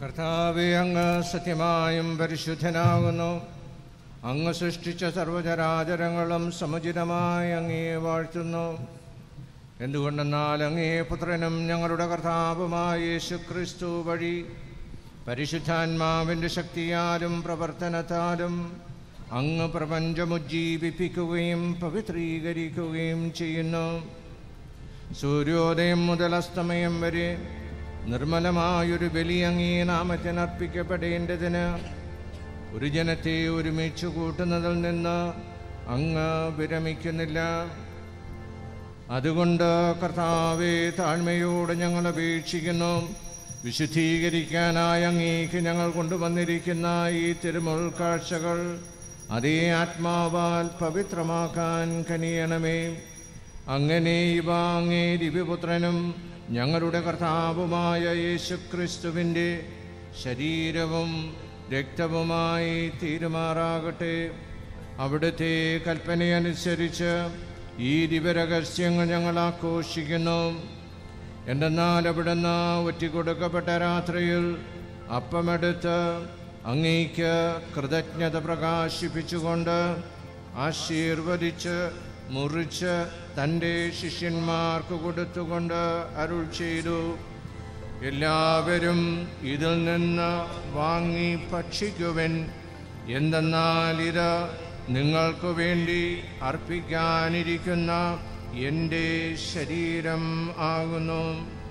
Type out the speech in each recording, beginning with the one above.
കർത്താവെ അങ്ങ് സത്യമായും പരിശുദ്ധനാകുന്നു അങ്ങ് സൃഷ്ടിച്ച സർവചരാചരങ്ങളും സമുചിതമായി അങ്ങേ വാഴ്ത്തുന്നു എന്തുകൊണ്ടെന്നാൽ അങ്ങേ പുത്രനും ഞങ്ങളുടെ കർത്താവുമായ യേശു ക്രിസ്തു വഴി പരിശുദ്ധാത്മാവിൻ്റെ ശക്തിയാലും പ്രവർത്തനത്താലും അങ്ങ് പ്രപഞ്ചമുജ്ജീവിപ്പിക്കുകയും പവിത്രീകരിക്കുകയും ചെയ്യുന്നു സൂര്യോദയം മുതൽ അസ്തമയം വരെ നിർമ്മലമായൊരു ബലി അങ്ങേ നാമത്തിന് അർപ്പിക്കപ്പെടേണ്ടതിന് ഒരു ജനത്തെ ഒരുമിച്ച് കൂട്ടുന്നതിൽ നിന്ന് അങ്ങ് വിരമിക്കുന്നില്ല അതുകൊണ്ട് കർത്താവെ താഴ്മയോട് ഞങ്ങൾ അപേക്ഷിക്കുന്നു വിശുദ്ധീകരിക്കാനായി അങ്ങേക്ക് ഞങ്ങൾ കൊണ്ടുവന്നിരിക്കുന്ന ഈ തിരുമുൾ കാഴ്ചകൾ അതേ ആത്മാവാൽ പവിത്രമാക്കാൻ കനിയണമേ അങ്ങനെ ഇവ അങ്ങേ ദിവ്യപുത്രനും ഞങ്ങളുടെ കർത്താവുമായ യേശുക്രിസ്തുവിൻ്റെ ശരീരവും രക്തവുമായി തീരുമാറാകട്ടെ അവിടുത്തെ കൽപ്പനയനുസരിച്ച് ഈ ദിവരഹസ്യങ്ങൾ ഞങ്ങൾ ആഘോഷിക്കുന്നു എന്തെന്നാൽ അവിടുന്ന് ഒറ്റിക്കൊടുക്കപ്പെട്ട രാത്രിയിൽ അപ്പമെടുത്ത് അങ്ങേക്ക് കൃതജ്ഞത പ്രകാശിപ്പിച്ചുകൊണ്ട് ആശീർവദിച്ച് മുറിച്ച് തൻ്റെ ശിഷ്യന്മാർക്ക് കൊടുത്തുകൊണ്ട് അരുൾ ചെയ്തു എല്ലാവരും ഇതിൽ നിന്ന് വാങ്ങി ഭക്ഷിക്കുവൻ എന്തെന്നാൽ ഇത് നിങ്ങൾക്ക് വേണ്ടി അർപ്പിക്കാനിരിക്കുന്ന എൻ്റെ ശരീരം ആകുന്നു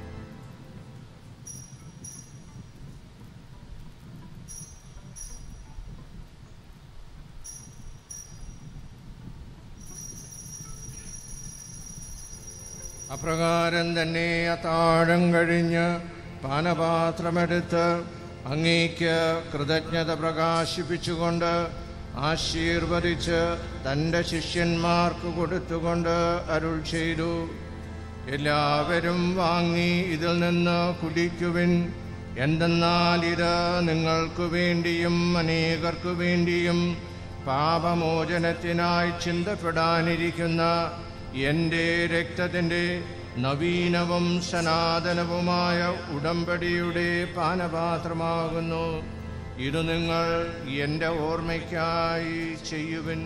അപ്രകാരം തന്നെ അത്താഴം കഴിഞ്ഞ് പാനപാത്രമെടുത്ത് അങ്ങേക്ക് കൃതജ്ഞത പ്രകാശിപ്പിച്ചുകൊണ്ട് ആശീർവദിച്ച് തൻ്റെ ശിഷ്യന്മാർക്ക് കൊടുത്തുകൊണ്ട് അരുൾ ചെയ്തു എല്ലാവരും വാങ്ങി ഇതിൽ നിന്ന് കുടിക്കുവിൻ എന്തെന്നാൽ ഇത് നിങ്ങൾക്ക് വേണ്ടിയും അനേകർക്കു വേണ്ടിയും പാപമോചനത്തിനായി ചിന്തപ്പെടാനിരിക്കുന്ന എൻ്റെ രക്തത്തിൻ്റെ നവീനവും സനാതനവുമായ ഉടമ്പടിയുടെ പാനപാത്രമാകുന്നു ഇത് നിങ്ങൾ എൻ്റെ ഓർമ്മയ്ക്കായി ചെയ്യുവിൻ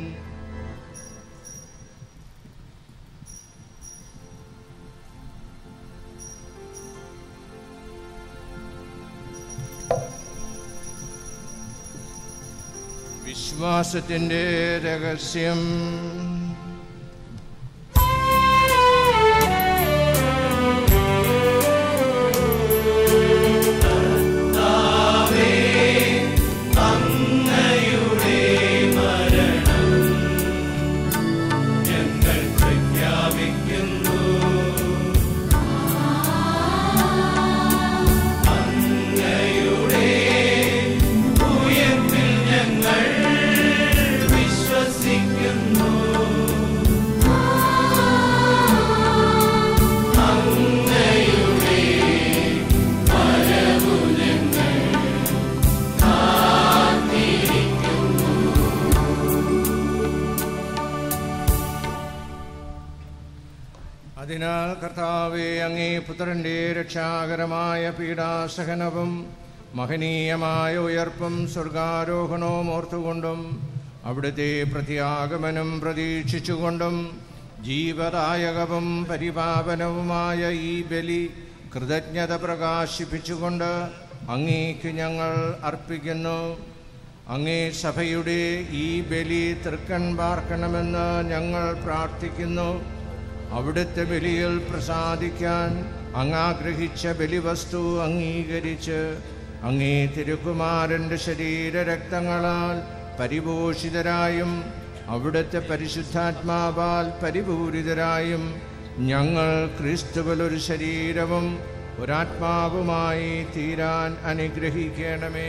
വിശ്വാസത്തിൻ്റെ രഹസ്യം അതിനാൽ കർത്താവെ അങ്ങേ പുത്രന്റെ രക്ഷാകരമായ പീഡാസഹനവും മഹനീയമായ ഉയർപ്പും സ്വർഗാരോഹണവും ഓർത്തുകൊണ്ടും അവിടുത്തെ പ്രത്യാഗമനം പ്രതീക്ഷിച്ചുകൊണ്ടും ജീവദായകവും പരിപാവനവുമായ ഈ ബലി കൃതജ്ഞത പ്രകാശിപ്പിച്ചുകൊണ്ട് അങ്ങേക്ക് ഞങ്ങൾ അർപ്പിക്കുന്നു അങ്ങേ സഭയുടെ ഈ ബലി തൃക്കൺ പാർക്കണമെന്ന് ഞങ്ങൾ പ്രാർത്ഥിക്കുന്നു അവിടുത്തെ ബലിയിൽ പ്രസാദിക്കാൻ അങ്ങാഗ്രഹിച്ച ബലിവസ്തു അംഗീകരിച്ച് അങ്ങേ തിരുക്കുമാരൻ്റെ ശരീരരക്തങ്ങളാൽ പരിപോഷിതരായും അവിടുത്തെ പരിശുദ്ധാത്മാവാൽ പരിപൂരിതരായും ഞങ്ങൾ ക്രിസ്തുവിൽ ഒരു ശരീരവും ഒരാത്മാവുമായി തീരാൻ അനുഗ്രഹിക്കണമേ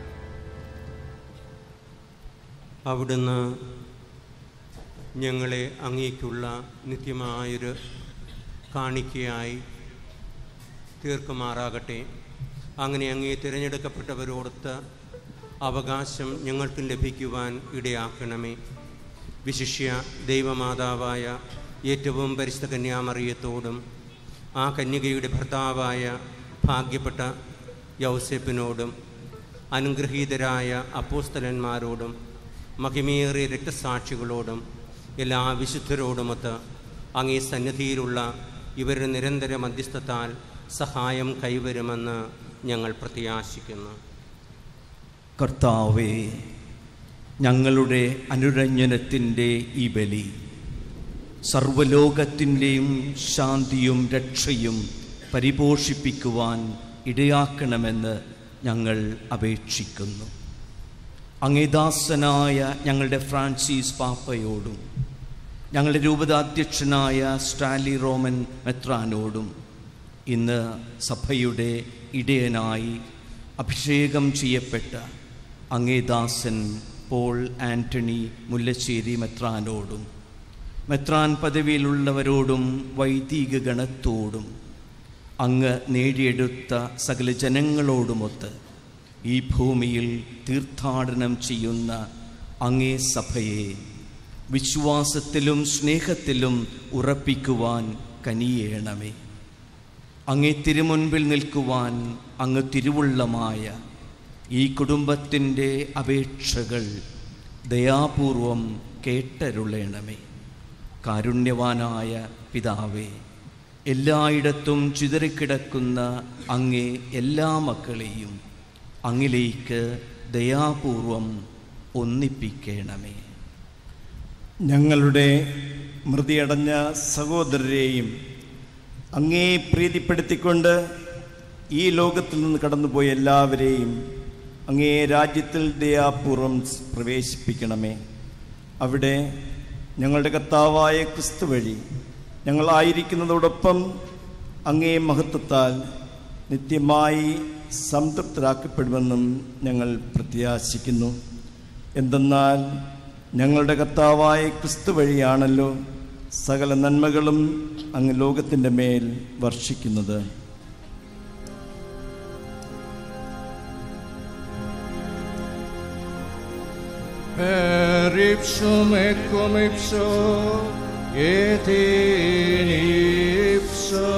അവിടുന്ന് ഞങ്ങളെ അങ്ങേക്കുള്ള നിത്യമായൊരു കാണിക്കയായി തീർക്കുമാറാകട്ടെ അങ്ങനെ അങ്ങേ തിരഞ്ഞെടുക്കപ്പെട്ടവരോടൊത്ത് അവകാശം ഞങ്ങൾക്കും ലഭിക്കുവാൻ ഇടയാക്കണമേ വിശിഷ്യ ദൈവമാതാവായ ഏറ്റവും പരിശുദ്ധ കന്യാമറിയത്തോടും ആ കന്യകയുടെ ഭർത്താവായ ഭാഗ്യപ്പെട്ട യൗസേപ്പിനോടും അനുഗ്രഹീതരായ അപ്പോസ്തലന്മാരോടും മഹിമേറിയ രക്തസാക്ഷികളോടും എല്ലാ വിശുദ്ധരോടുമൊത്ത് അങ്ങേ സന്നിധിയിലുള്ള ഇവരുടെ നിരന്തര മധ്യസ്ഥത്താൽ സഹായം കൈവരുമെന്ന് ഞങ്ങൾ പ്രത്യാശിക്കുന്നു കർത്താവേ ഞങ്ങളുടെ അനുരഞ്ജനത്തിൻ്റെ ഈ ബലി സർവലോകത്തിൻ്റെയും ശാന്തിയും രക്ഷയും പരിപോഷിപ്പിക്കുവാൻ ഇടയാക്കണമെന്ന് ഞങ്ങൾ അപേക്ഷിക്കുന്നു അങ്ങേദാസനായ ഞങ്ങളുടെ ഫ്രാൻസിസ് പാപ്പയോടും ഞങ്ങളുടെ രൂപതാധ്യക്ഷനായ സ്റ്റാലി റോമൻ മെത്രാനോടും ഇന്ന് സഭയുടെ ഇടയനായി അഭിഷേകം ചെയ്യപ്പെട്ട അങ്ങേദാസൻ പോൾ ആൻ്റണി മുല്ലശ്ശേരി മെത്രാനോടും മെത്രാൻ പദവിയിലുള്ളവരോടും വൈദിക ഗണത്തോടും അങ്ങ് നേടിയെടുത്ത സകല ജനങ്ങളോടുമൊത്ത് ഈ ഭൂമിയിൽ തീർത്ഥാടനം ചെയ്യുന്ന അങ്ങേ സഭയെ വിശ്വാസത്തിലും സ്നേഹത്തിലും ഉറപ്പിക്കുവാൻ കനിയേണമേ അങ്ങേ തിരുമുൻപിൽ നിൽക്കുവാൻ അങ്ങ് തിരുവുള്ളമായ ഈ കുടുംബത്തിൻ്റെ അപേക്ഷകൾ ദയാപൂർവം കേട്ടരുളേണമേ കാരുണ്യവാനായ പിതാവേ എല്ലായിടത്തും ചിതറിക്കിടക്കുന്ന അങ്ങേ എല്ലാ മക്കളെയും അങ്ങിലേക്ക് ദയാപൂർവം ഒന്നിപ്പിക്കണമേ ഞങ്ങളുടെ മൃതിയടഞ്ഞ സഹോദരരെയും അങ്ങേ പ്രീതിപ്പെടുത്തിക്കൊണ്ട് ഈ ലോകത്തിൽ നിന്ന് കടന്നുപോയ എല്ലാവരെയും അങ്ങേ രാജ്യത്തിൽ ദയാപൂർവം പ്രവേശിപ്പിക്കണമേ അവിടെ ഞങ്ങളുടെ കർത്താവായ ക്രിസ്തു വഴി ഞങ്ങളായിരിക്കുന്നതോടൊപ്പം അങ്ങേ മഹത്വത്താൽ നിത്യമായി സംതൃപ്തരാക്കപ്പെടുമെന്നും ഞങ്ങൾ പ്രത്യാശിക്കുന്നു എന്തെന്നാൽ ഞങ്ങളുടെ കർത്താവായ ക്രിസ്തു വഴിയാണല്ലോ സകല നന്മകളും അങ്ങ് ലോകത്തിൻ്റെ മേൽ വർഷിക്കുന്നത് Per ipsum et cum ipso et in ipso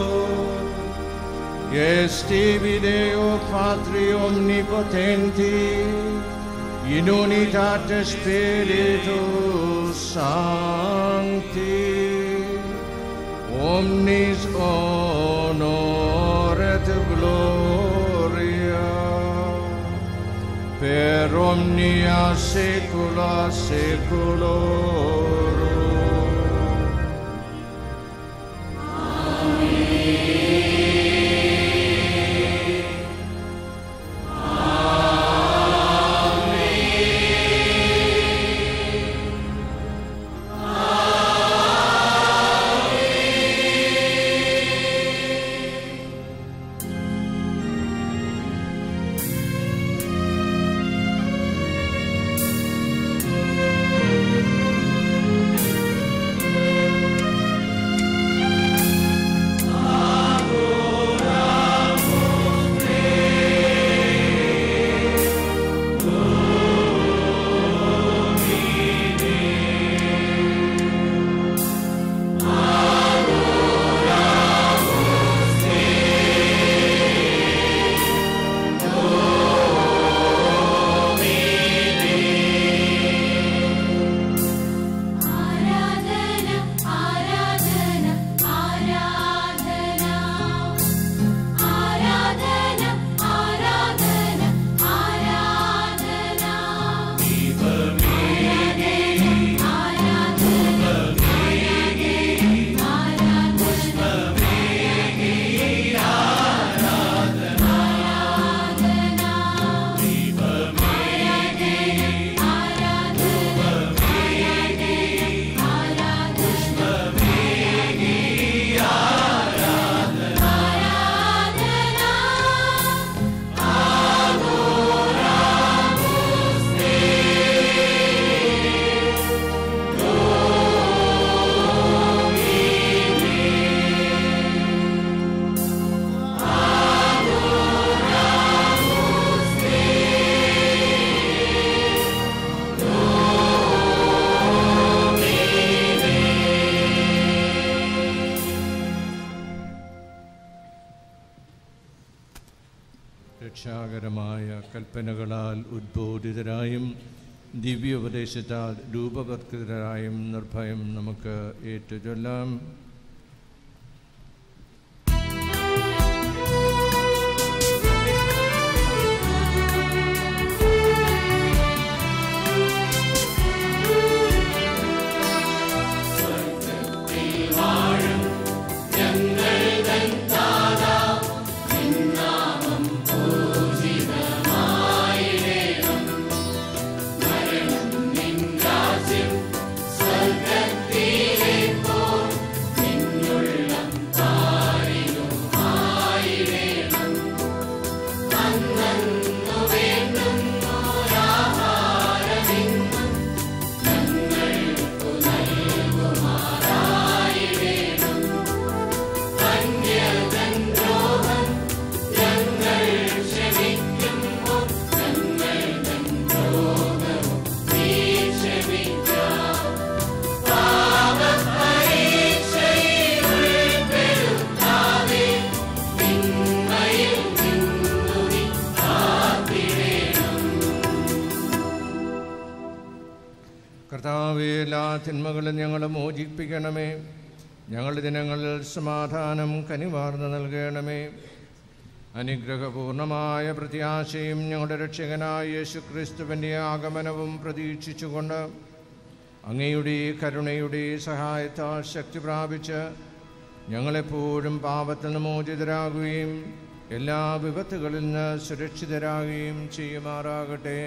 Gesti Deo Patri Omnipotenti in unitate Spiritus Sancti omnis honor et gloria per omnia saecula saeculorum. Amen. രക്ഷാകരമായ കൽപ്പനകളാൽ ഉദ്ബോധിതരായും ദിവ്യോപദേശത്താൽ രൂപവത്കൃതരായും നിർഭയം നമുക്ക് ഏറ്റുചൊല്ലാം കർത്താവെ എല്ലാ തിന്മകളും ഞങ്ങൾ മോചിപ്പിക്കണമേ ഞങ്ങളുടെ ദിനങ്ങളിൽ സമാധാനം കനിവാർന്ന് നൽകണമേ അനുഗ്രഹപൂർണമായ പ്രത്യാശയും ഞങ്ങളുടെ രക്ഷകനായ യേശു ക്രിസ്തുവിൻ്റെ ആഗമനവും പ്രതീക്ഷിച്ചുകൊണ്ട് അങ്ങയുടെ കരുണയുടെ സഹായത്താൽ ശക്തി പ്രാപിച്ച് ഞങ്ങളെപ്പോഴും പാപത്തിൽ നിന്ന് മോചിതരാകുകയും എല്ലാ വിപത്തുകളിൽ നിന്ന് സുരക്ഷിതരാകുകയും ചെയ്യുമാറാകട്ടെ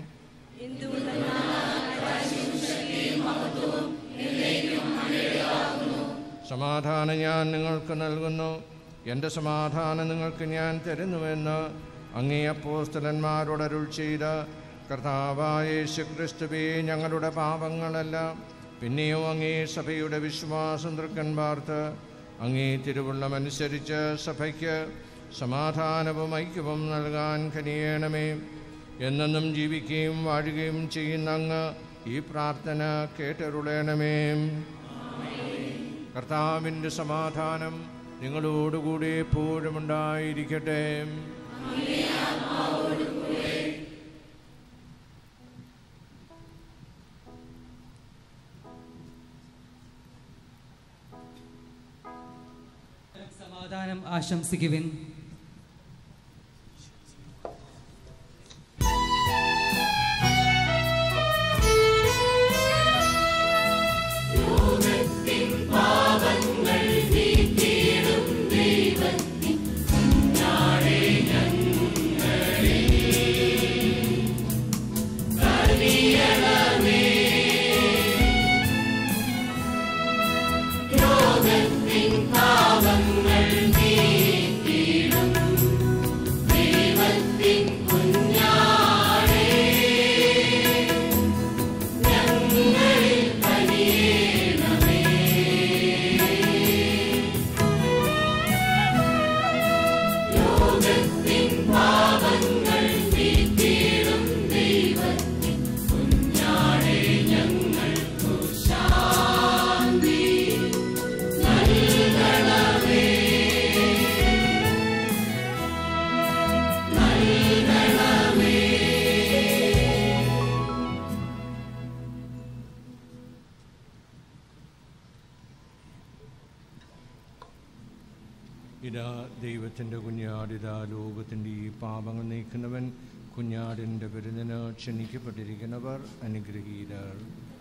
സമാധാനം ഞാൻ നിങ്ങൾക്ക് നൽകുന്നു എൻ്റെ സമാധാനം നിങ്ങൾക്ക് ഞാൻ തരുന്നുവെന്ന് അങ്ങേ അപ്പോസ്തലന്മാരോട് അരുൾ ചെയ്ത കർത്താവായ യേശു ക്രിസ്തുവേ ഞങ്ങളുടെ പാപങ്ങളല്ല പിന്നെയോ അങ്ങേ സഭയുടെ വിശ്വാസം തൃക്കൻ പാർത്ത് അങ്ങേ തിരുവുള്ളമനുസരിച്ച് സഭയ്ക്ക് സമാധാനവും ഐക്യവും നൽകാൻ കനിയണമേ എന്നെന്നും ജീവിക്കുകയും വാഴുകയും ചെയ്യുന്ന അങ്ങ് ഈ പ്രാർത്ഥന കേട്ടരുളേണമേ കർത്താവിൻ്റെ സമാധാനം നിങ്ങളോടുകൂടി എപ്പോഴും ഉണ്ടായിരിക്കട്ടെ സമാധാനം ആശംസിക്കുവിൻ ഇതാ ദൈവത്തിൻ്റെ കുഞ്ഞാടിതാ ലോകത്തിൻ്റെ ഈ പാപങ്ങൾ നീക്കുന്നവൻ കുഞ്ഞാടിൻ്റെ വിരുന്നിന് ക്ഷണിക്കപ്പെട്ടിരിക്കുന്നവർ അനുഗ്രഹീതർ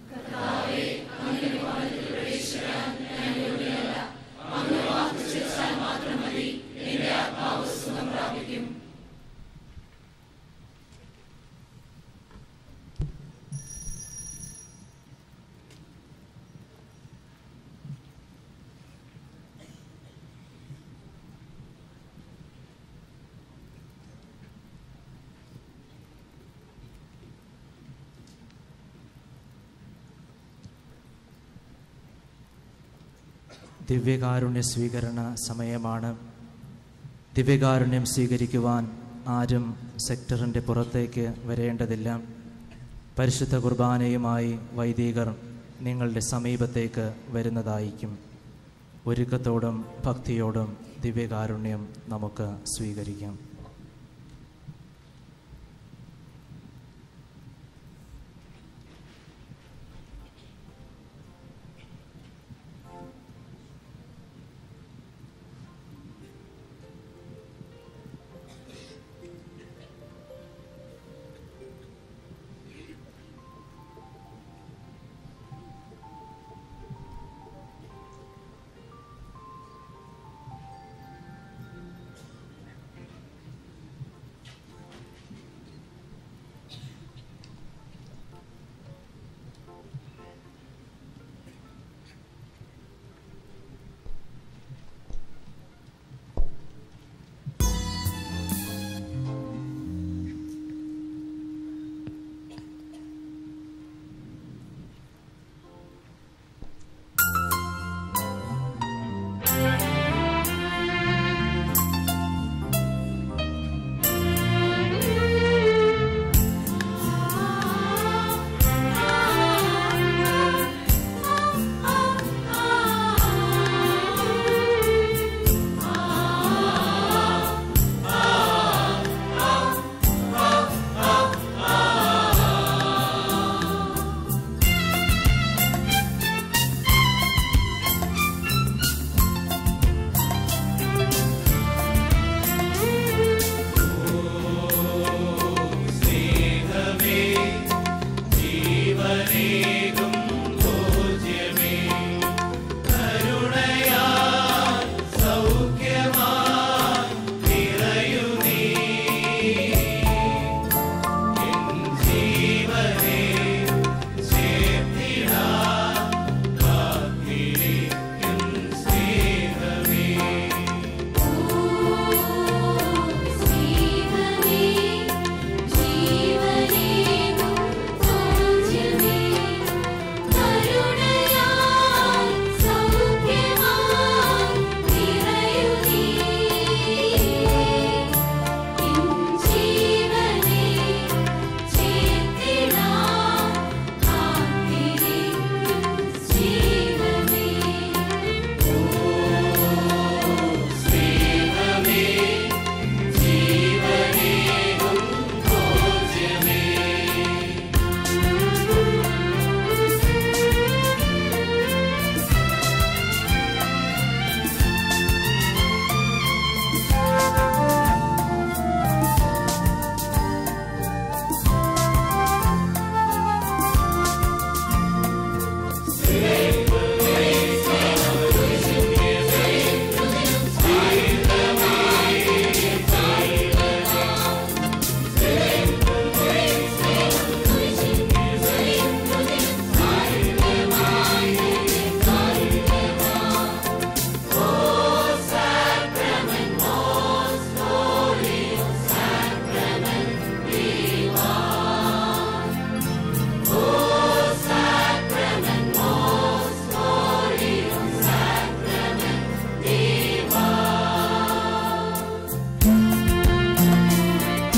ദിവ്യകാരുണ്യ സ്വീകരണ സമയമാണ് ദിവ്യകാരുണ്യം സ്വീകരിക്കുവാൻ ആരും സെക്ടറിൻ്റെ പുറത്തേക്ക് വരേണ്ടതില്ല പരിശുദ്ധ കുർബാനയുമായി വൈദികർ നിങ്ങളുടെ സമീപത്തേക്ക് വരുന്നതായിരിക്കും ഒരുക്കത്തോടും ഭക്തിയോടും ദിവ്യകാരുണ്യം നമുക്ക് സ്വീകരിക്കാം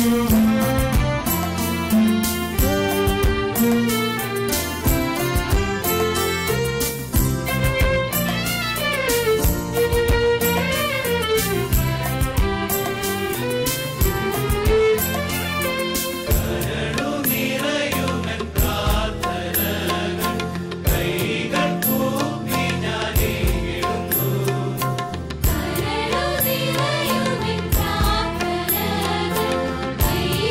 കരളുനിറയുമെൻ പ്രാർത്ഥനകൾ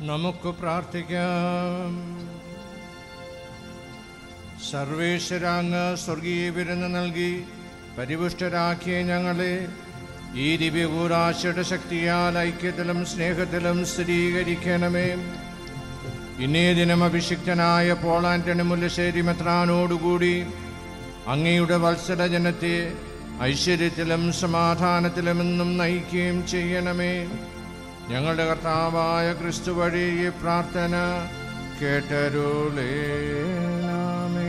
നമുക്ക് പ്രാർത്ഥിക്കാം സർവേശ്വരാങ് സ്വർഗീയ വിരുന്ന് നൽകി പരിപുഷ്ടരാക്കിയ ഞങ്ങളെ ഈ ദിവ്യകൂരാശയുടെ ശക്തിയാൽ ഐക്യത്തിലും സ്നേഹത്തിലും സ്ഥിരീകരിക്കണമേ ഇന്നേ ദിനം അഭിഷിക്തനായ പോളാന്റണി മുല്ലശ്ശേരി മെത്രാനോടുകൂടി അങ്ങയുടെ വത്സല ജനത്തെ ഐശ്വര്യത്തിലും സമാധാനത്തിലും എന്നും നയിക്കുകയും ചെയ്യണമേ ഞങ്ങളുടെ കർത്താവായ ക്രിസ്തു വഴി ഈ പ്രാർത്ഥന കേട്ടരുളേണമേ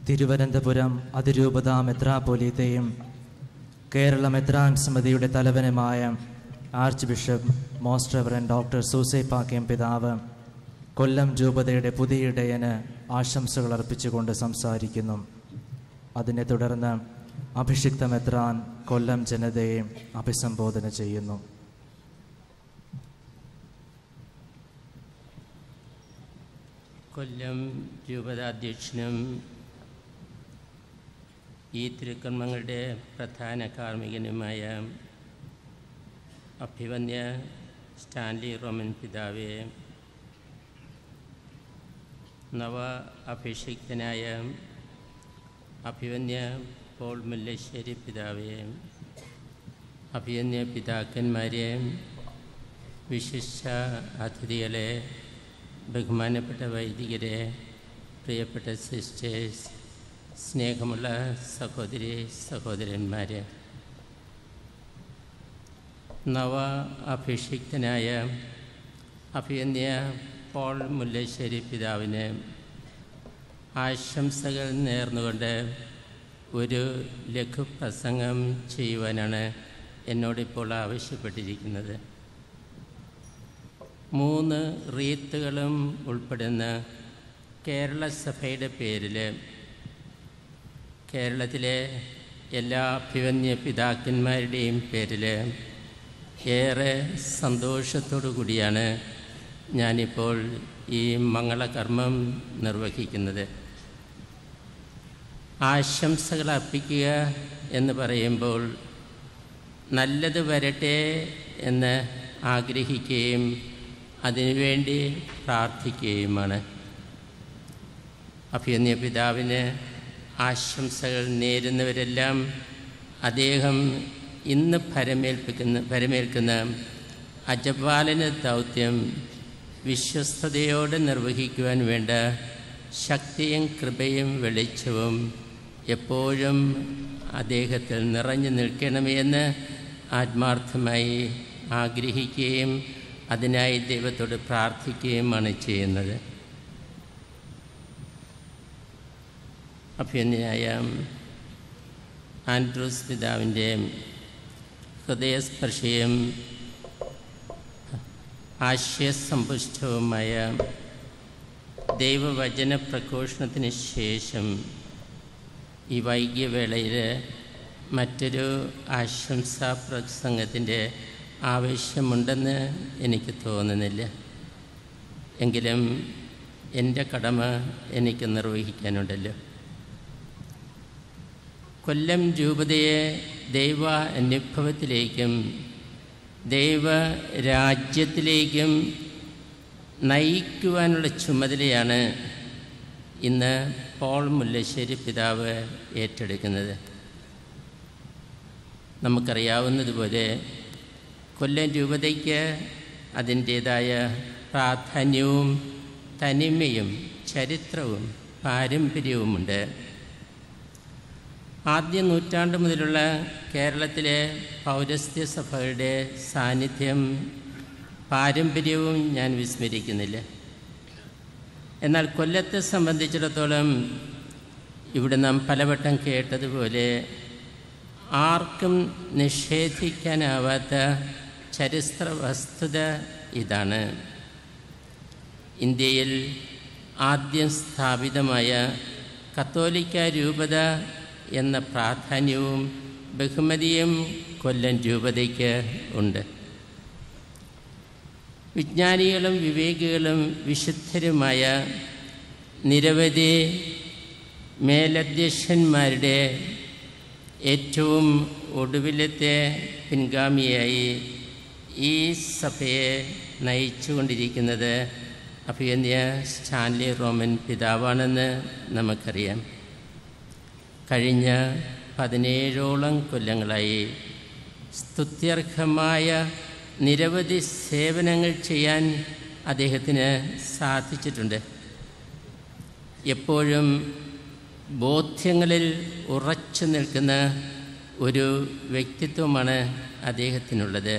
തിരുവനന്തപുരം അതിരൂപത മെത്രാപ്പൊലീത്തയും കേരള മെത്രാൻ സമിതിയുടെ തലവനുമായ archbishop most reverend doctor Soosaipakiam പിതാവ് കൊല്ലം രൂപതയുടെ പുതിയ ഇടയന് ആശംസകൾ അർപ്പിച്ചുകൊണ്ട് സംസാരിക്കുന്നു അതിനെ തുടർന്ന് അഭിഷിക്ത മെത്രാൻ കൊല്ലം ജനതയെ അഭിസംബോധന ചെയ്യുന്നു കൊല്ലം രൂപതാധ്യക്ഷനും ഈ തിരുക്കർമ്മങ്ങളുടെ പ്രധാന കാർമ്മികനുമായ അഭിവന്യ സ്റ്റാൻലി റോമൻ പിതാവെ നവ അഭിഷിക്തനായ അഭിവന്യ പോൾ മുല്ലശ്ശേരി പിതാവെ അഭിവന്യ പിതാക്കന്മാരെ വിശിഷ്ട അതിഥികളെ ബഹുമാനപ്പെട്ട വൈദികരെ പ്രിയപ്പെട്ട സിസ്റ്റേഴ്സ് സ്നേഹമുള്ള സഹോദരി സഹോദരന്മാരെ നവ അഭിഷിക്തനായ അഭിയന്യ പോൾ മുല്ലശ്ശേരി പിതാവിന് ആശംസകൾ നേർന്നുകൊണ്ട് ഒരു ലഘുപ്രസംഗം ചെയ്യുവാനാണ് എന്നോടിപ്പോൾ ആവശ്യപ്പെട്ടിരിക്കുന്നത് മൂന്ന് റീത്തുകളും ഉൾപ്പെടുന്ന കേരള സഭയുടെ പേരിൽ കേരളത്തിലെ എല്ലാ അഭിവന്യ പിതാക്കന്മാരുടെയും പേരിൽ ഏറെ സന്തോഷത്തോടു കൂടിയാണ് ഞാനിപ്പോൾ ഈ മംഗളകർമ്മം നിർവഹിക്കുന്നത് ആശംസകൾ അർപ്പിക്കുക എന്ന് പറയുമ്പോൾ നല്ലത് വരട്ടെ എന്ന് ആഗ്രഹിക്കുകയും അതിനുവേണ്ടി പ്രാർത്ഥിക്കുകയുമാണ് അഭിയന്യ പിതാവിന് ആശംസകൾ നേരുന്നവരെല്ലാം അദ്ദേഹം ഇന്ന് ഭരമേൽപ്പിക്കുന്ന ഭരമേൽക്കുന്ന അജപാലന ദൗത്യം വിശ്വസ്തയോടെ നിർവഹിക്കുവാൻ വേണ്ട ശക്തിയും കൃപയും വെളിച്ചവും എപ്പോഴും അദ്ദേഹത്തിൽ നിറഞ്ഞു നിൽക്കണമേ എന്ന് ആത്മാർത്ഥമായി ആഗ്രഹിക്കുകയും അതിനായി ദൈവത്തോട് പ്രാർത്ഥിക്കുകയുമാണ് ചെയ്യുന്നത് അഭ്യന്തനായ ആൻഡ്രൂസ് പിതാവിൻ്റെ ഹൃദയസ്പർശിയും ആശയസമ്പുഷ്ടവുമായ ദൈവവചന പ്രഘോഷണത്തിന് ശേഷം ഈ വൈകിയ വേളയിൽ മറ്റൊരു ആശംസാ പ്രസംഗത്തിൻ്റെ ആവശ്യമുണ്ടെന്ന് എനിക്ക് തോന്നുന്നില്ല എങ്കിലും എൻ്റെ കടമ എനിക്ക് നിർവഹിക്കാനുണ്ടല്ലോ കൊല്ലം രൂപതയെ ദൈവ അനുഭവത്തിലേക്കും ദൈവ രാജ്യത്തിലേക്കും നയിക്കുവാനുള്ള ചുമതലയാണ് ഇന്ന് പോൾ മുല്ലശ്ശേരി പിതാവ് ഏറ്റെടുക്കുന്നത് നമുക്കറിയാവുന്നതുപോലെ കൊല്ലം രൂപതയ്ക്ക് അതിൻ്റേതായ പ്രാധാന്യവും തനിമയും ചരിത്രവും പാരമ്പര്യവുമുണ്ട് ആദ്യ നൂറ്റാണ്ട് മുതലുള്ള കേരളത്തിലെ പൗരസ്ത്യ സഭകളുടെ സാന്നിധ്യം പാരമ്പര്യവും ഞാൻ വിസ്മരിക്കുന്നില്ല എന്നാൽ കൊല്ലത്തെ സംബന്ധിച്ചിടത്തോളം ഇവിടെ നാം പലവട്ടം കേട്ടതുപോലെ ആർക്കും നിഷേധിക്കാനാവാത്ത ചരിത്ര വസ്തുത ഇതാണ് ഇന്ത്യയിൽ ആദ്യം സ്ഥാപിതമായ കത്തോലിക്ക രൂപത എന്ന പ്രാധാന്യവും ബഹുമതിയും കൊല്ലം രൂപതയ്ക്ക് ഉണ്ട് വിജ്ഞാനികളും വിവേകികളും വിശുദ്ധരുമായ നിരവധി മേലധ്യക്ഷന്മാരുടെ ഏറ്റവും ഒടുവിലത്തെ പിൻഗാമിയായി ഈ സഭയെ നയിച്ചുകൊണ്ടിരിക്കുന്നത് അഭിയന്യ സ്റ്റാൻലി റോമൻ പിതാവാണെന്ന് നമുക്കറിയാം കഴിഞ്ഞ പതിനേഴോളം കൊല്ലങ്ങളായി സ്തുത്യർഹമായ നിരവധി സേവനങ്ങൾ ചെയ്യാൻ അദ്ദേഹത്തിന് സാധിച്ചിട്ടുണ്ട് എപ്പോഴും ബോധ്യങ്ങളിൽ ഉറച്ചു നിൽക്കുന്ന ഒരു വ്യക്തിത്വമാണ് അദ്ദേഹത്തിനുള്ളത്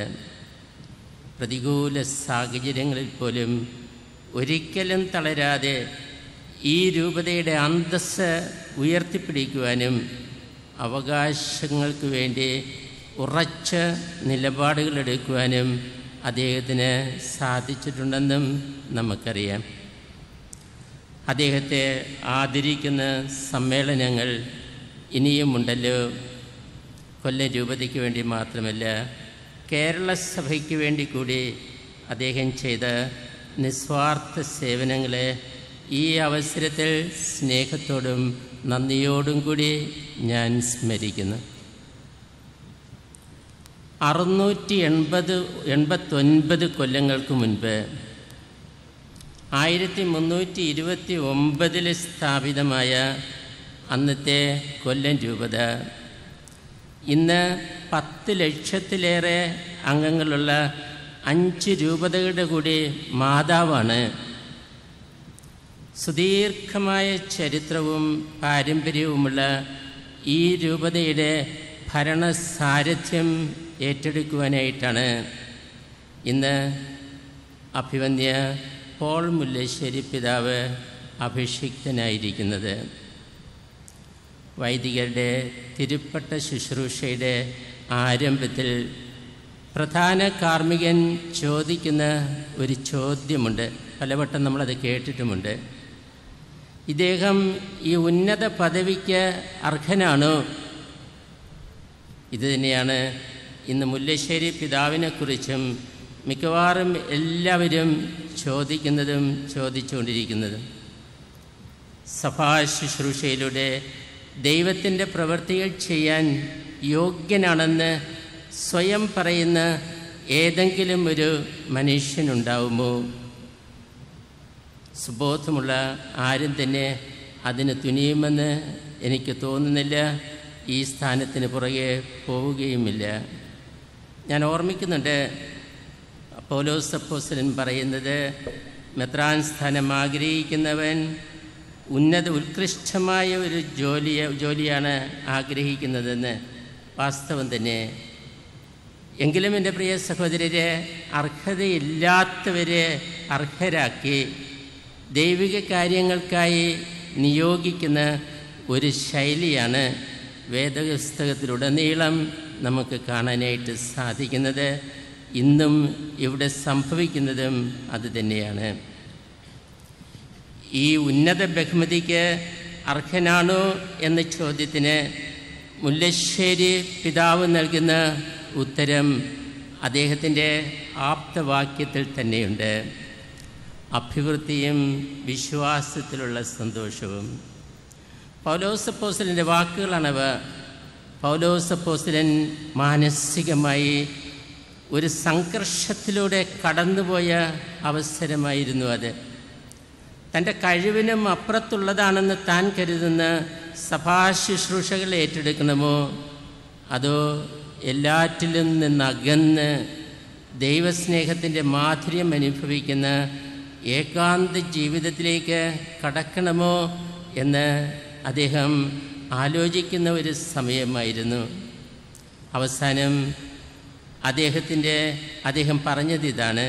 പ്രതികൂല സാഹചര്യങ്ങളിൽ പോലും ഒരിക്കലും തളരാതെ ഈ രൂപതയുടെ അന്തസ്സ് ഉയർത്തിപ്പിടിക്കുവാനും അവകാശങ്ങൾക്ക് വേണ്ടി ഉറച്ച നിലപാടുകളെടുക്കുവാനും അദ്ദേഹത്തിന് സാധിച്ചിട്ടുണ്ടെന്നും നമുക്കറിയാം അദ്ദേഹത്തെ ആദരിക്കുന്ന സമ്മേളനങ്ങൾ ഇനിയുമുണ്ടല്ലോ കൊല്ലം രൂപതയ്ക്ക് വേണ്ടി മാത്രമല്ല കേരള സഭയ്ക്ക് വേണ്ടി കൂടി അദ്ദേഹം ചെയ്ത നിസ്വാർത്ഥ സേവനങ്ങളെ ഈ അവസരത്തിൽ സ്നേഹത്തോടും നന്ദിയോടും കൂടി ഞാൻ സ്മരിക്കുന്നു അറുന്നൂറ്റി എൺപത് എൺപത്തൊൻപത് കൊല്ലങ്ങൾക്ക് മുൻപ് ആയിരത്തി മുന്നൂറ്റി ഇരുപത്തി ഒമ്പതിൽ സ്ഥാപിതമായ അന്നത്തെ കൊല്ലം രൂപത ഇന്ന് പത്ത് ലക്ഷത്തിലേറെ അംഗങ്ങളുള്ള അഞ്ച് രൂപതകളുടെ കൂടി മാതാവാണ് സുദീർഘമായ ചരിത്രവും പാരമ്പര്യവുമുള്ള ഈ രൂപതയുടെ ഭരണസാരഥ്യം ഏറ്റെടുക്കുവാനായിട്ടാണ് ഇന്ന് അഭിവന്യ പോൾ മുല്ലശ്ശേരി പിതാവ് അഭിഷിക്തനായിരിക്കുന്നത് വൈദികരുടെ തിരുപ്പട്ട ശുശ്രൂഷയുടെ ആരംഭത്തിൽ പ്രധാന കാർമ്മികൻ ചോദിക്കുന്ന ഒരു ചോദ്യമുണ്ട് പലവട്ടം നമ്മളത് കേട്ടിട്ടുമുണ്ട് ഇദ്ദേഹം ഈ ഉന്നത പദവിക്ക് അർഹനാണോ ഇത് തന്നെയാണ് ഇന്ന് മുല്ലശ്ശേരി പിതാവിനെക്കുറിച്ചും മിക്കവാറും എല്ലാവരും ചോദിക്കുന്നതും ചോദിച്ചുകൊണ്ടിരിക്കുന്നതും സഭാ ശുശ്രൂഷയിലൂടെ ദൈവത്തിൻ്റെ പ്രവൃത്തികൾ ചെയ്യാൻ യോഗ്യനാണെന്ന് സ്വയം പറയുന്ന ഏതെങ്കിലും ഒരു മനുഷ്യനുണ്ടാവുമോ സുബോധമുള്ള ആരും തന്നെ അതിന് തുനിയുമെന്ന് എനിക്ക് തോന്നുന്നില്ല ഈ സ്ഥാനത്തിന് പുറകെ പോവുകയുമില്ല ഞാൻ ഓർമ്മിക്കുന്നുണ്ട് പൗലോസ് അപ്പോസ്തലൻ പറയുന്നത് മെത്രാൻ സ്ഥാനം ആഗ്രഹിക്കുന്നവൻ ഉന്നത ഉത്കൃഷ്ടമായ ഒരു ജോലി ജോലിയാണ് ആഗ്രഹിക്കുന്നതെന്ന് വാസ്തവം തന്നെ എങ്കിലും എൻ്റെ പ്രിയ സഹോദരരെ അർഹതയില്ലാത്തവരെ അർഹരാക്കി ദൈവിക കാര്യങ്ങൾക്കായി നിയോഗിക്കുന്ന ഒരു ശൈലിയാണ് വേദപുസ്തകത്തിലുടനീളം നമുക്ക് കാണാനായിട്ട് സാധിക്കുന്നത് ഇന്നും ഇവിടെ സംഭവിക്കുന്നതും അതുതന്നെയാണ് ഈ ഉന്നത ബഹുമതിക്ക് അർഹനാണോ എന്ന ചോദ്യത്തിന് മുല്ലശ്ശേരി പിതാവ് നൽകുന്ന ഉത്തരം അദ്ദേഹത്തിൻ്റെ ആപ്തവാക്യത്തിൽ തന്നെയുണ്ട് അഭിവൃദ്ധിയും വിശ്വാസത്തിലുള്ള സന്തോഷവും പൗലോസപ്പോസലിൻ്റെ വാക്കുകളാണവ പൗലോസപ്പോസലൻ മാനസികമായി ഒരു സംഘർഷത്തിലൂടെ കടന്നുപോയ അവസരമായിരുന്നു അത് തൻ്റെ കഴിവിനും അപ്പുറത്തുള്ളതാണെന്ന് താൻ കരുതുന്ന സഭാ ശുശ്രൂഷകൾ ഏറ്റെടുക്കണമോ അതോ എല്ലാറ്റിലും നിന്നകന്ന് ദൈവസ്നേഹത്തിൻ്റെ മാധുര്യം അനുഭവിക്കുന്ന ഏകാന്ത ജീവിതത്തിലേക്ക് കടക്കണമോ എന്ന് അദ്ദേഹം ആലോചിക്കുന്ന ഒരു സമയമായിരുന്നു അവസാനം അദ്ദേഹത്തിൻ്റെ അദ്ദേഹം പറഞ്ഞത് ഇതാണ്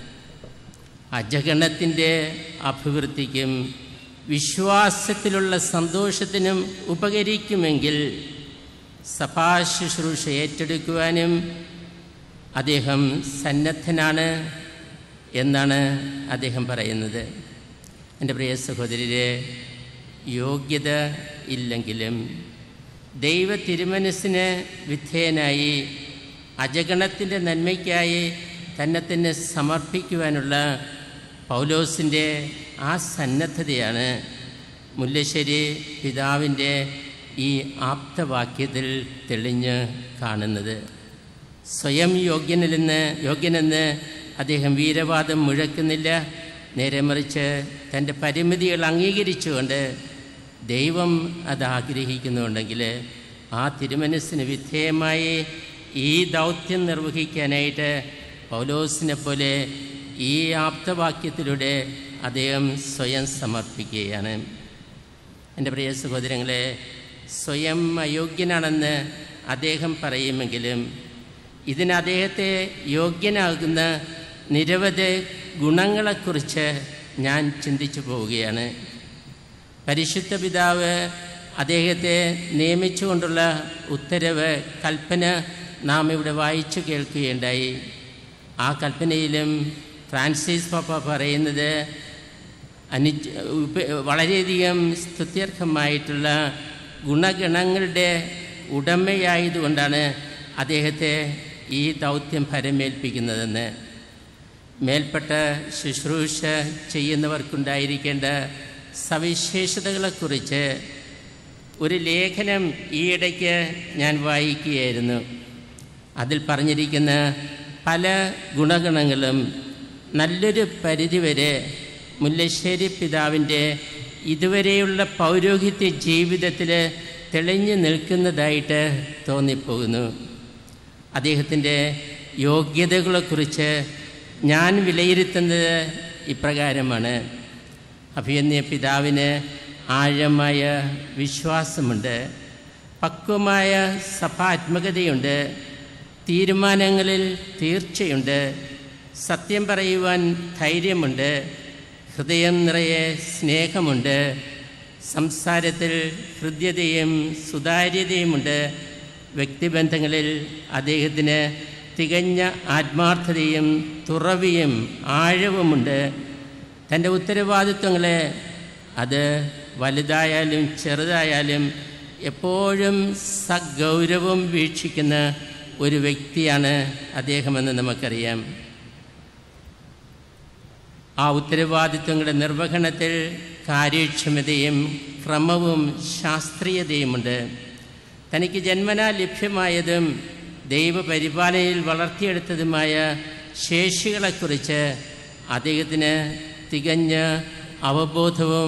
അജഗണത്തിൻ്റെ അഭിവൃദ്ധിക്കും വിശ്വാസത്തിലുള്ള സന്തോഷത്തിനും ഉപകരിക്കുമെങ്കിൽ സഭാ ശുശ്രൂഷ ഏറ്റെടുക്കുവാനും അദ്ദേഹം സന്നദ്ധനാണ് എന്നാണ് അദ്ദേഹം പറയുന്നത് എൻ്റെ പ്രിയ സഹോദരരെ യോഗ്യത ഇല്ലെങ്കിലും ദൈവ തിരുമനസ്സിന് വിധേയനായി അജഗണത്തിൻ്റെ നന്മയ്ക്കായി തന്നെ തന്നെ സമർപ്പിക്കുവാനുള്ള പൗലോസിൻ്റെ ആ സന്നദ്ധതയാണ് മുല്ലശ്ശേരി പിതാവിൻ്റെ ഈ ആപ്തവാക്യത്തിൽ തെളിഞ്ഞ് കാണുന്നത് സ്വയം യോഗ്യനിലെന്ന് യോഗ്യനെന്ന് അദ്ദേഹം വീരവാദം മുഴക്കുന്നില്ല നേരെ മറിച്ച് തൻ്റെ പരിമിതികൾ അംഗീകരിച്ചുകൊണ്ട് ദൈവം അത് ആഗ്രഹിക്കുന്നുണ്ടെങ്കിൽ ആ തിരുമനസ്സിന് വിധേയമായി ഈ ദൗത്യം നിർവഹിക്കാനായിട്ട് പൗലോസിനെ പോലെ ഈ ആപ്തവാക്യത്തിലൂടെ അദ്ദേഹം സ്വയം സമർപ്പിക്കുകയാണ് എൻ്റെ പ്രിയ സഹോദരങ്ങളെ സ്വയം അയോഗ്യനാണെന്ന് അദ്ദേഹം പറയുമെങ്കിലും ഇതിന് അദ്ദേഹത്തെ യോഗ്യനാകുന്ന നിരവധി ഗുണങ്ങളെക്കുറിച്ച് ഞാൻ ചിന്തിച്ചു പോവുകയാണ് പരിശുദ്ധ പിതാവ് അദ്ദേഹത്തെ നിയമിച്ചുകൊണ്ടുള്ള ഉത്തരവ് കൽപ്പന നാം ഇവിടെ വായിച്ചു കേൾക്കുകയുണ്ടായി ആ കൽപ്പനയിലും ഫ്രാൻസിസ് പാപ്പ പറയുന്നത് അനു ഉപ- വളരെയധികം സ്തുത്യർഹമായിട്ടുള്ള ഗുണഗണങ്ങളുടെ ഉടമയായതുകൊണ്ടാണ് അദ്ദേഹത്തെ ഈ ദൗത്യം ഭരമേൽപ്പിക്കുന്നതെന്ന് മേൽപ്പെട്ട ശുശ്രൂഷ ചെയ്യുന്നവർക്കുണ്ടായിരിക്കേണ്ട സവിശേഷതകളെക്കുറിച്ച് ഒരു ലേഖനം ഈയിടയ്ക്ക് ഞാൻ വായിക്കുകയായിരുന്നു അതിൽ പറഞ്ഞിരിക്കുന്ന പല ഗുണഗണങ്ങളും നല്ലൊരു പരിധിവരെ മുല്ലശ്ശേരി പിതാവിൻ്റെ ഇതുവരെയുള്ള പൗരോഹിത്യ ജീവിതത്തിൽ തെളിഞ്ഞു നിൽക്കുന്നതായിട്ട് തോന്നിപ്പോകുന്നു അദ്ദേഹത്തിൻ്റെ യോഗ്യതകളെക്കുറിച്ച് ഞാൻ വിലയിരുത്തുന്നത് ഇപ്രകാരമാണ് അഭിയന്യ പിതാവിന് ആഴമായ വിശ്വാസമുണ്ട് പക്വമായ സഭാത്മകതയുണ്ട് തീരുമാനങ്ങളിൽ തീർച്ചയുണ്ട് സത്യം പറയുവാൻ ധൈര്യമുണ്ട് ഹൃദയം നിറയെ സ്നേഹമുണ്ട് സംസാരത്തിൽ ഹൃദ്യതയും സുതാര്യതയുമുണ്ട് വ്യക്തിബന്ധങ്ങളിൽ അദ്ദേഹത്തിന് തികഞ്ഞ ആത്മാർത്ഥതയും തുറവിയും ആഴവുമുണ്ട് തൻ്റെ ഉത്തരവാദിത്വങ്ങളെ അത് വലുതായാലും ചെറുതായാലും എപ്പോഴും സഗൗരവം വീക്ഷിക്കുന്ന ഒരു വ്യക്തിയാണ് അദ്ദേഹമെന്ന് നമുക്കറിയാം ആ ഉത്തരവാദിത്വങ്ങളുടെ നിർവഹണത്തിൽ കാര്യക്ഷമതയും ക്രമവും ശാസ്ത്രീയതയുമുണ്ട് തനിക്ക് ജന്മനാ ലഭ്യമായതും ദൈവപരിപാലനയിൽ വളർത്തിയെടുത്തതുമായ ശേഷികളെക്കുറിച്ച് അദ്ദേഹത്തിന് തികഞ്ഞ അവബോധവും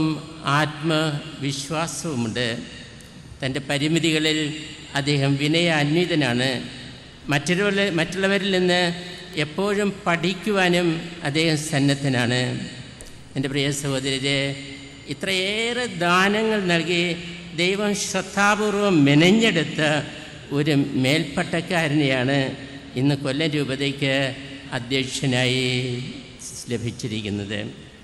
ആത്മവിശ്വാസവുമുണ്ട് തൻ്റെ പരിമിതികളിൽ അദ്ദേഹം വിനയാന്വിതനാണ് മറ്റുള്ളവരിൽ മറ്റുള്ളവരിൽ നിന്ന് എപ്പോഴും പഠിക്കുവാനും അദ്ദേഹം സന്നദ്ധനാണ് എൻ്റെ പ്രിയ സഹോദരരെ ഇത്രയേറെ ദാനങ്ങൾ നൽകി ദൈവം ശ്രദ്ധാപൂർവം മെനഞ്ഞെടുത്ത ഒരു മേൽപ്പട്ടക്കാരനെയാണ് ഇന്ന് കൊല്ലം രൂപതയ്ക്ക് അധ്യക്ഷനായി ലഭിച്ചിരിക്കുന്നത്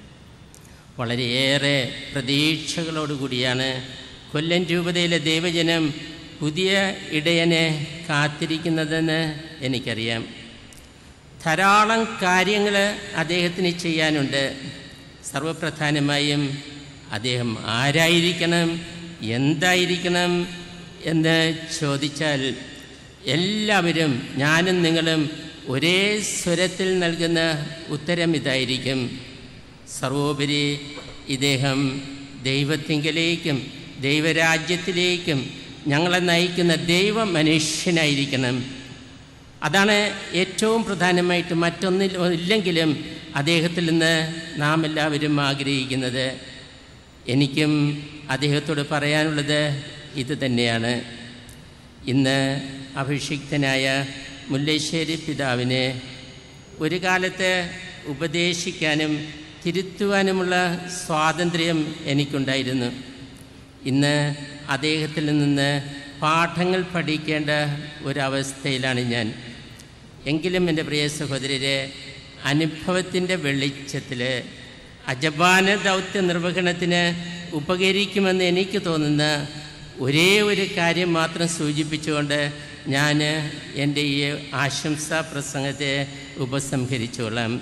വളരെയേറെ പ്രതീക്ഷകളോടുകൂടിയാണ് കൊല്ലം രൂപതയിലെ ദൈവജനം പുതിയ ഇടയനെ കാത്തിരിക്കുന്നതെന്ന് എനിക്കറിയാം ധാരാളം കാര്യങ്ങൾ അദ്ദേഹത്തിന് ചെയ്യാനുണ്ട് സർവപ്രധാനമായും അദ്ദേഹം ആരായിരിക്കണം എന്തായിരിക്കണം എന്ന് ചോദിച്ചാൽ എല്ലാവരും ഞാനും നിങ്ങളും ഒരേ സ്വരത്തിൽ നൽകുന്ന ഉത്തരം ഇതായിരിക്കും സർവോപരി ഇദ്ദേഹം ദൈവത്തിങ്കലേക്കും ദൈവരാജ്യത്തിലേക്കും ഞങ്ങളെ നയിക്കുന്ന ദൈവ മനുഷ്യനായിരിക്കണം അതാണ് ഏറ്റവും പ്രധാനമായിട്ട് മറ്റൊന്നിൽ ഇല്ലെങ്കിലും അദ്ദേഹത്തിൽ നിന്ന് നാം എല്ലാവരും ആഗ്രഹിക്കുന്നത് എനിക്കും അദ്ദേഹത്തോട് പറയാനുള്ളത് ഇത് തന്നെയാണ് ഇന്ന് അഭിഷിക്തനായ മുല്ലശ്ശേരി പിതാവിനെ ഒരു കാലത്ത് ഉപദേശിക്കാനും തിരുത്തുവാനുമുള്ള സ്വാതന്ത്ര്യം എനിക്കുണ്ടായിരുന്നു ഇന്ന് അദ്ദേഹത്തിൽ നിന്ന് പാഠങ്ങൾ പഠിക്കേണ്ട ഒരവസ്ഥയിലാണ് ഞാൻ എങ്കിലും എൻ്റെ പ്രിയ സഹോദരരെ അനുഭവത്തിൻ്റെ വെളിച്ചത്തിൽ അജപാന ദൗത്യ നിർവഹണത്തിന് ഉപകരിക്കുമെന്ന് എനിക്ക് തോന്നുന്ന ഒരേ ഒരു കാര്യം മാത്രം സൂചിപ്പിച്ചുകൊണ്ട് ഞാൻ എൻ്റെ ഈ ആശംസാ പ്രസംഗത്തെ ഉപസംഹരിച്ചോളാം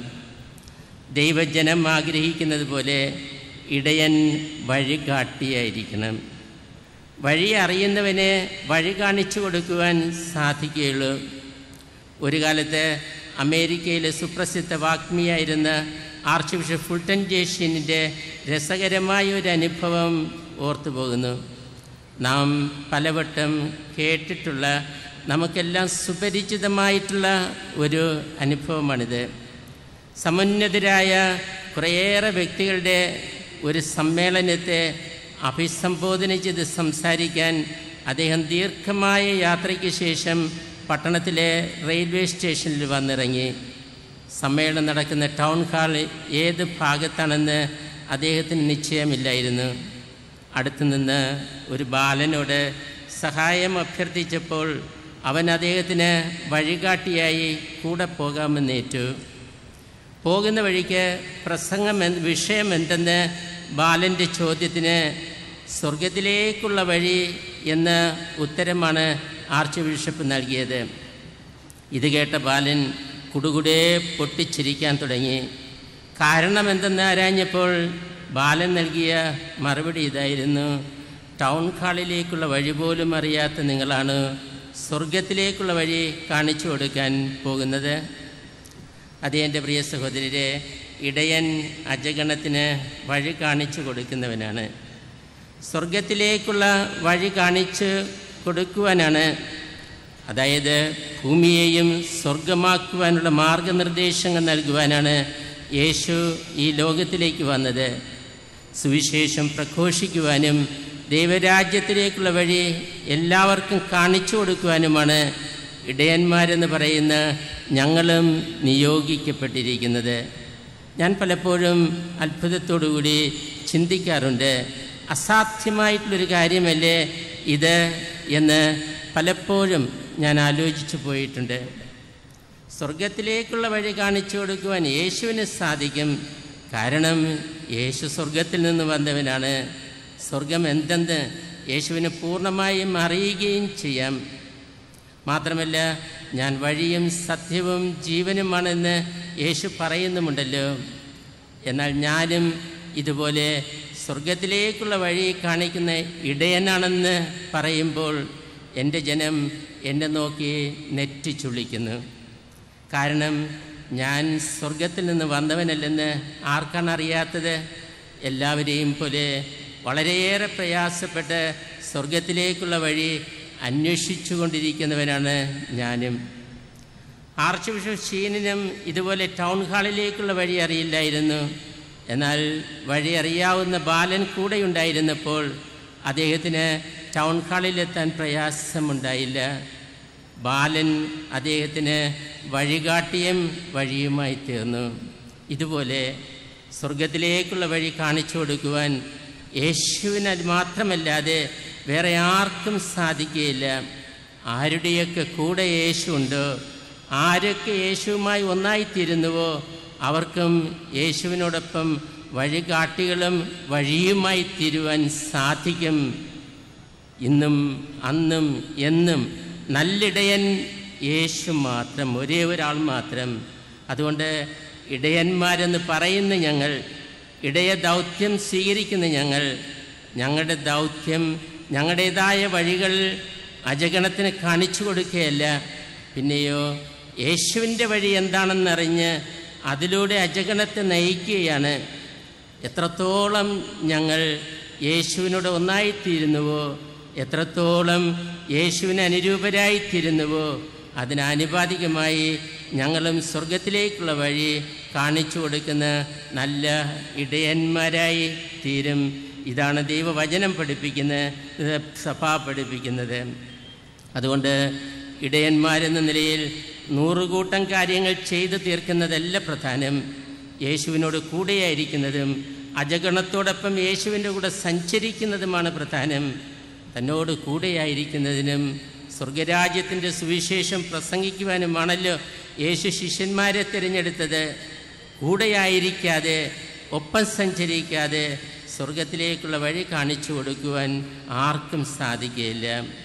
ദൈവജനം ആഗ്രഹിക്കുന്നത് പോലെ ഇടയൻ വഴികാട്ടിയായിരിക്കണം വഴി അറിയുന്നവനെ വഴി കാണിച്ചു കൊടുക്കുവാൻ സാധിക്കുകയുള്ളൂ ഒരു കാലത്ത് അമേരിക്കയിലെ സുപ്രസിദ്ധ വാഗ്മിയായിരുന്ന ആർച്ച് ബിഷപ്പ് ഫുൾട്ടൻ ജേഷ്യനിൻ്റെ രസകരമായ ഒരു അനുഭവം ഓർത്തു പോകുന്നു നാം പലവട്ടം കേട്ടിട്ടുള്ള നമുക്കെല്ലാം സുപരിചിതമായിട്ടുള്ള ഒരു അനുഭവമാണിത് സമുന്നതരായ കുറേയേറെ വ്യക്തികളുടെ ഒരു സമ്മേളനത്തെ അഭിസംബോധന ചെയ്ത് സംസാരിക്കാൻ അദ്ദേഹം ദീർഘമായ യാത്രയ്ക്ക് ശേഷം പട്ടണത്തിലെ റെയിൽവേ സ്റ്റേഷനിൽ വന്നിറങ്ങി സമ്മേളനം നടക്കുന്ന ടൗൺ ഹാൾ ഏത് ഭാഗത്താണെന്ന് അദ്ദേഹത്തിന് നിശ്ചയമില്ലായിരുന്നു അടുത്തു നിന്ന് ഒരു ബാലനോട് സഹായം അഭ്യർത്ഥിച്ചപ്പോൾ അവൻ അദ്ദേഹത്തിന് വഴികാട്ടിയായി കൂടെ പോകാമെന്നേറ്റു പോകുന്ന വഴിക്ക് പ്രസംഗം എന്ത് വിഷയം എന്തെന്ന് ബാലൻ്റെ ചോദ്യത്തിന് സ്വർഗത്തിലേക്കുള്ള വഴി എന്ന ഉത്തരമാണ് ആർച്ച് ബിഷപ്പ് നൽകിയത് ഇത് കേട്ട ബാലൻ കുടുകുടേ പൊട്ടിച്ചിരിക്കാൻ തുടങ്ങി കാരണം എന്തെന്ന് ആരാഞ്ഞപ്പോൾ ബാലൻ നൽകിയ മറുപടി ഇതായിരുന്നു ടൗൺ ഹാളിലേക്കുള്ള വഴി പോലും അറിയാത്ത നിങ്ങളാണ് സ്വർഗത്തിലേക്കുള്ള വഴി കാണിച്ചു കൊടുക്കാൻ പോകുന്നത് അത് എൻ്റെ പ്രിയ സഹോദരരെ ഇടയൻ അജഗണത്തിന് വഴി കാണിച്ചു കൊടുക്കുന്നവനാണ് സ്വർഗത്തിലേക്കുള്ള വഴി കാണിച്ച് കൊടുക്കുവാനാണ് അതായത് ഭൂമിയെയും സ്വർഗമാക്കുവാനുള്ള മാർഗനിർദ്ദേശങ്ങൾ നൽകുവാനാണ് യേശു ഈ ലോകത്തിലേക്ക് വന്നത് സുവിശേഷം പ്രഘോഷിക്കുവാനും ദൈവരാജ്യത്തിലേക്കുള്ള വഴി എല്ലാവർക്കും കാണിച്ചു കൊടുക്കുവാനുമാണ് ഇടയന്മാരെന്ന് പറയുന്ന ഞങ്ങളും നിയോഗിക്കപ്പെട്ടിരിക്കുന്നത് ഞാൻ പലപ്പോഴും അത്ഭുതത്തോടുകൂടി ചിന്തിക്കാറുണ്ട് അസാധ്യമായിട്ടുള്ളൊരു കാര്യമല്ലേ ഇത് എന്ന് പലപ്പോഴും ഞാൻ ആലോചിച്ചു പോയിട്ടുണ്ട് സ്വർഗത്തിലേക്കുള്ള വഴി കാണിച്ചു കൊടുക്കുവാൻ യേശുവിന് സാധിക്കും കാരണം യേശു സ്വർഗത്തിൽ നിന്ന് വന്നവനാണ് സ്വർഗം എന്തെന്ന് യേശുവിന് പൂർണ്ണമായും അറിയുകയും ചെയ്യാം മാത്രമല്ല ഞാൻ വഴിയും സത്യവും ജീവനുമാണെന്ന് യേശു പറയുന്നുമുണ്ടല്ലോ എന്നാൽ ഞാനും ഇതുപോലെ സ്വർഗത്തിലേക്കുള്ള വഴി കാണിക്കുന്ന ഇടയനാണെന്ന് പറയുമ്പോൾ എൻ്റെ ജനം എന്നെ നോക്കി നെറ്റിച്ചുള്ളിക്കുന്നു കാരണം ഞാൻ സ്വർഗത്തിൽ നിന്ന് വന്നവനല്ലെന്ന് ആർക്കാണ് അറിയാത്തത് എല്ലാവരെയും പോലെ വളരെയേറെ പ്രയാസപ്പെട്ട് സ്വർഗത്തിലേക്കുള്ള വഴി അന്വേഷിച്ചു കൊണ്ടിരിക്കുന്നവനാണ് ഞാനും ആർച്ച് ബിഷപ്പ് ഷീനിനും ഇതുപോലെ ടൗൺ ഹാളിലേക്കുള്ള വഴി അറിയില്ലായിരുന്നു എന്നാൽ വഴി അറിയാവുന്ന ബാലൻ കൂടെയുണ്ടായിരുന്നപ്പോൾ അദ്ദേഹത്തിന് ടൗൺ ഹാളിലെത്താൻ പ്രയാസമുണ്ടായില്ല ബാലൻ അദ്ദേഹത്തിന് വഴികാട്ടിയും വഴിയുമായി തീർന്നു ഇതുപോലെ സ്വർഗത്തിലേക്കുള്ള വഴി കാണിച്ചു കൊടുക്കുവാൻ യേശുവിന് മാത്രമല്ലാതെ വേറെ ആർക്കും സാധിക്കുകയില്ല ആരുടെയൊക്കെ കൂടെ യേശു ഉണ്ടോ ആരൊക്കെ യേശുവുമായി ഒന്നായിത്തീരുന്നുവോ അവർക്കും യേശുവിനോടൊപ്പം വഴികാട്ടികളും വഴിയുമായി തീരുവാൻ സാധിക്കും ഇന്നും അന്നും എന്നും നല്ലിടയൻ യേശു മാത്രം ഒരേ ഒരാൾ മാത്രം അതുകൊണ്ട് ഇടയന്മാരെന്ന് പറയുന്ന ഞങ്ങൾ ഇടയ ദൗത്യം സ്വീകരിക്കുന്ന ഞങ്ങൾ ഞങ്ങളുടെ ദൗത്യം ഞങ്ങളുടേതായ വഴികൾ അജഗണത്തിന് കാണിച്ചു കൊടുക്കുകയല്ല പിന്നെയോ യേശുവിൻ്റെ വഴി എന്താണെന്നറിഞ്ഞ് അതിലൂടെ അജഗണത്തെ നയിക്കുകയാണ് എത്രത്തോളം ഞങ്ങൾ യേശുവിനോട് ഒന്നായിത്തീരുന്നുവോ എത്രത്തോളം യേശുവിന് അനുരൂപരായിത്തീരുന്നുവോ അതിനാനുപാതികമായി ഞങ്ങളും സ്വർഗത്തിലേക്കുള്ള വഴി കാണിച്ചു കൊടുക്കുന്ന നല്ല ഇടയന്മാരായി തീരും ഇതാണ് ദൈവവചനം പഠിപ്പിക്കുന്നത് സഭ പഠിപ്പിക്കുന്നത് അതുകൊണ്ട് ഇടയന്മാരെന്ന നിലയിൽ നൂറുകൂട്ടം കാര്യങ്ങൾ ചെയ്തു തീർക്കുന്നതല്ല പ്രധാനം യേശുവിനോട് കൂടെയായിരിക്കുന്നതും അജഗണത്തോടൊപ്പം യേശുവിൻ്റെ കൂടെ സഞ്ചരിക്കുന്നതുമാണ് പ്രധാനം തന്നോട് കൂടെയായിരിക്കുന്നതിനും സ്വർഗരാജ്യത്തിൻ്റെ സുവിശേഷം പ്രസംഗിക്കുവാനുമാണല്ലോ യേശു ശിഷ്യന്മാരെ തിരഞ്ഞെടുത്തത് കൂടെയായിരിക്കാതെ ഒപ്പം സഞ്ചരിക്കാതെ സ്വർഗത്തിലേക്കുള്ള വഴി കാണിച്ചു കൊടുക്കുവാൻ ആർക്കും സാധിക്കുകയില്ല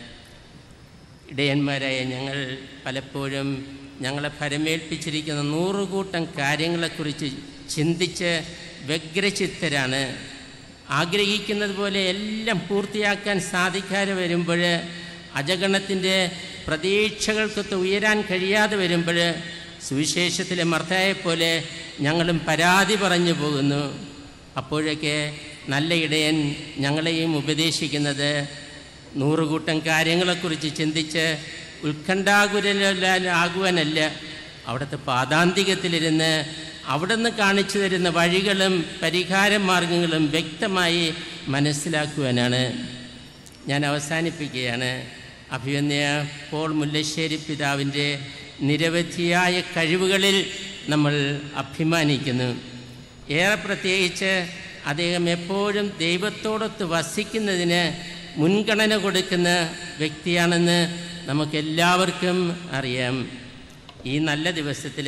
ഇടയന്മാരായ ഞങ്ങൾ പലപ്പോഴും ഞങ്ങളെ ഫലമേൽപ്പിച്ചിരിക്കുന്ന നൂറുകൂട്ടം കാര്യങ്ങളെക്കുറിച്ച് ചിന്തിച്ച് വ്യഗ്രചിത്തരാണ് ആഗ്രഹിക്കുന്നത് പോലെ എല്ലാം പൂർത്തിയാക്കാൻ സാധിക്കാതെ വരുമ്പോൾ അജഗണത്തിൻ്റെ പ്രതീക്ഷകൾക്കൊത്ത് ഉയരാൻ കഴിയാതെ വരുമ്പോൾ സുവിശേഷത്തിലെ മർത്തയെപ്പോലെ ഞങ്ങളും പരാതി പറഞ്ഞു പോകുന്നു അപ്പോഴൊക്കെ നല്ല ഇടയൻ ഞങ്ങളെയും ഉപദേശിക്കുന്നത് നൂറുകൂട്ടം കാര്യങ്ങളെക്കുറിച്ച് ചിന്തിച്ച് ഉത്കണ്ഠാകുരലാകുവാനല്ല അവിടുത്തെ പാതാന്തികത്തിലിരുന്ന് അവിടുന്ന് കാണിച്ചു തരുന്ന വഴികളും പരിഹാര മാർഗങ്ങളും വ്യക്തമായി മനസ്സിലാക്കുവാനാണ് ഞാൻ അവസാനിപ്പിക്കുകയാണ് അഭിവന്യ പോൾ മുല്ലശ്ശേരി പിതാവിൻ്റെ നിരവധിയായ കഴിവുകളിൽ നമ്മൾ അഭിമാനിക്കുന്നു ഏറെ പ്രത്യേകിച്ച് അദ്ദേഹം എപ്പോഴും ദൈവത്തോടൊത്ത് വസിക്കുന്നതിന് മുൻഗണന കൊടുക്കുന്ന വ്യക്തിയാണെന്ന് നമുക്കെല്ലാവർക്കും അറിയാം ഈ നല്ല ദിവസത്തിൽ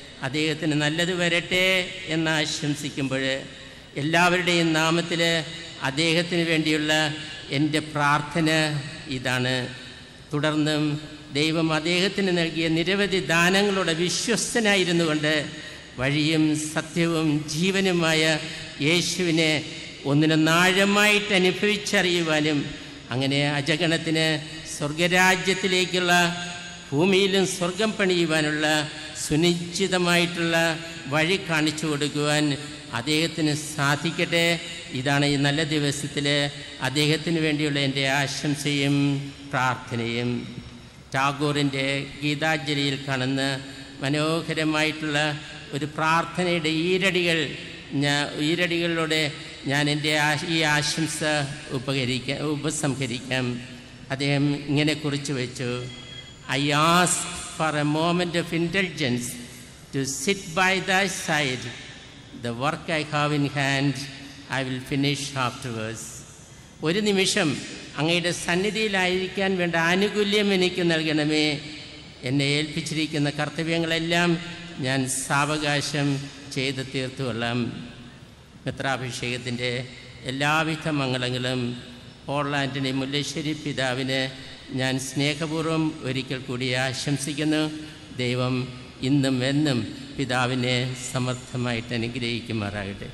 അദ്ദേഹത്തിന് നല്ലത് വരട്ടെ എന്ന് ആശംസിക്കുമ്പോൾ എല്ലാവരുടെയും നാമത്തിൽ അദ്ദേഹത്തിന് വേണ്ടിയുള്ള എൻ്റെ പ്രാർത്ഥന ഇതാണ് തുടർന്നും ദൈവം അദ്ദേഹത്തിന് നൽകിയ നിരവധി ദാനങ്ങളുടെ വിശ്വസ്തനായിരുന്നു കൊണ്ട് വഴിയും സത്യവും ജീവനുമായ യേശുവിനെ ഒന്നിനൊന്നാഴമായിട്ട് അനുഭവിച്ചറിയുവാനും അങ്ങനെ അജഗണത്തിന് സ്വർഗരാജ്യത്തിലേക്കുള്ള ഭൂമിയിലും സ്വർഗം പണിയുവാനുള്ള സുനിശ്ചിതമായിട്ടുള്ള വഴി കാണിച്ചു കൊടുക്കുവാൻ അദ്ദേഹത്തിന് സാധിക്കട്ടെ ഇതാണ് ഈ നല്ല ദിവസത്തിൽ അദ്ദേഹത്തിന് വേണ്ടിയുള്ള എൻ്റെ ആശംസയും പ്രാർത്ഥനയും ടാഗോറിൻ്റെ ഗീതാഞ്ജലിയിൽ കാണുന്ന മനോഹരമായിട്ടുള്ള ഒരു പ്രാർത്ഥനയുടെ ഈരടികൾ ഞാൻ ഈരടികളിലൂടെ ഞാൻ എൻ്റെ ആ- ഈ ആശംസ ഉപകരിക്കാം ഉപസംഹരിക്കാം അദ്ദേഹം ഇങ്ങനെ കുറിച്ച് വെച്ചു I ask for a moment of intelligence to sit by the side the work I have in hand I will finish afterwards ഒരു നിമിഷം അങ്ങയുടെ സന്നിധിയിലായിരിക്കാൻ വേണ്ട ആനുകൂല്യം എനിക്ക് നൽകണമേ എന്നെ ഏൽപ്പിച്ചിരിക്കുന്ന കർത്തവ്യങ്ങളെല്ലാം ഞാൻ സാവകാശം ചെയ്ത് തീർത്തുകൊള്ളാം മിത്രാഭിഷേകത്തിൻ്റെ എല്ലാവിധ മംഗളങ്ങളും പോർലാൻഡിനെ മുല്ലശ്ശേരി പിതാവിന് ഞാൻ സ്നേഹപൂർവ്വം ഒരിക്കൽ കൂടി ആശംസിക്കുന്നു ദൈവം ഇന്നും എന്നും പിതാവിനെ സമർത്ഥമായിട്ട് അനുഗ്രഹിക്കുമാറാകട്ടെ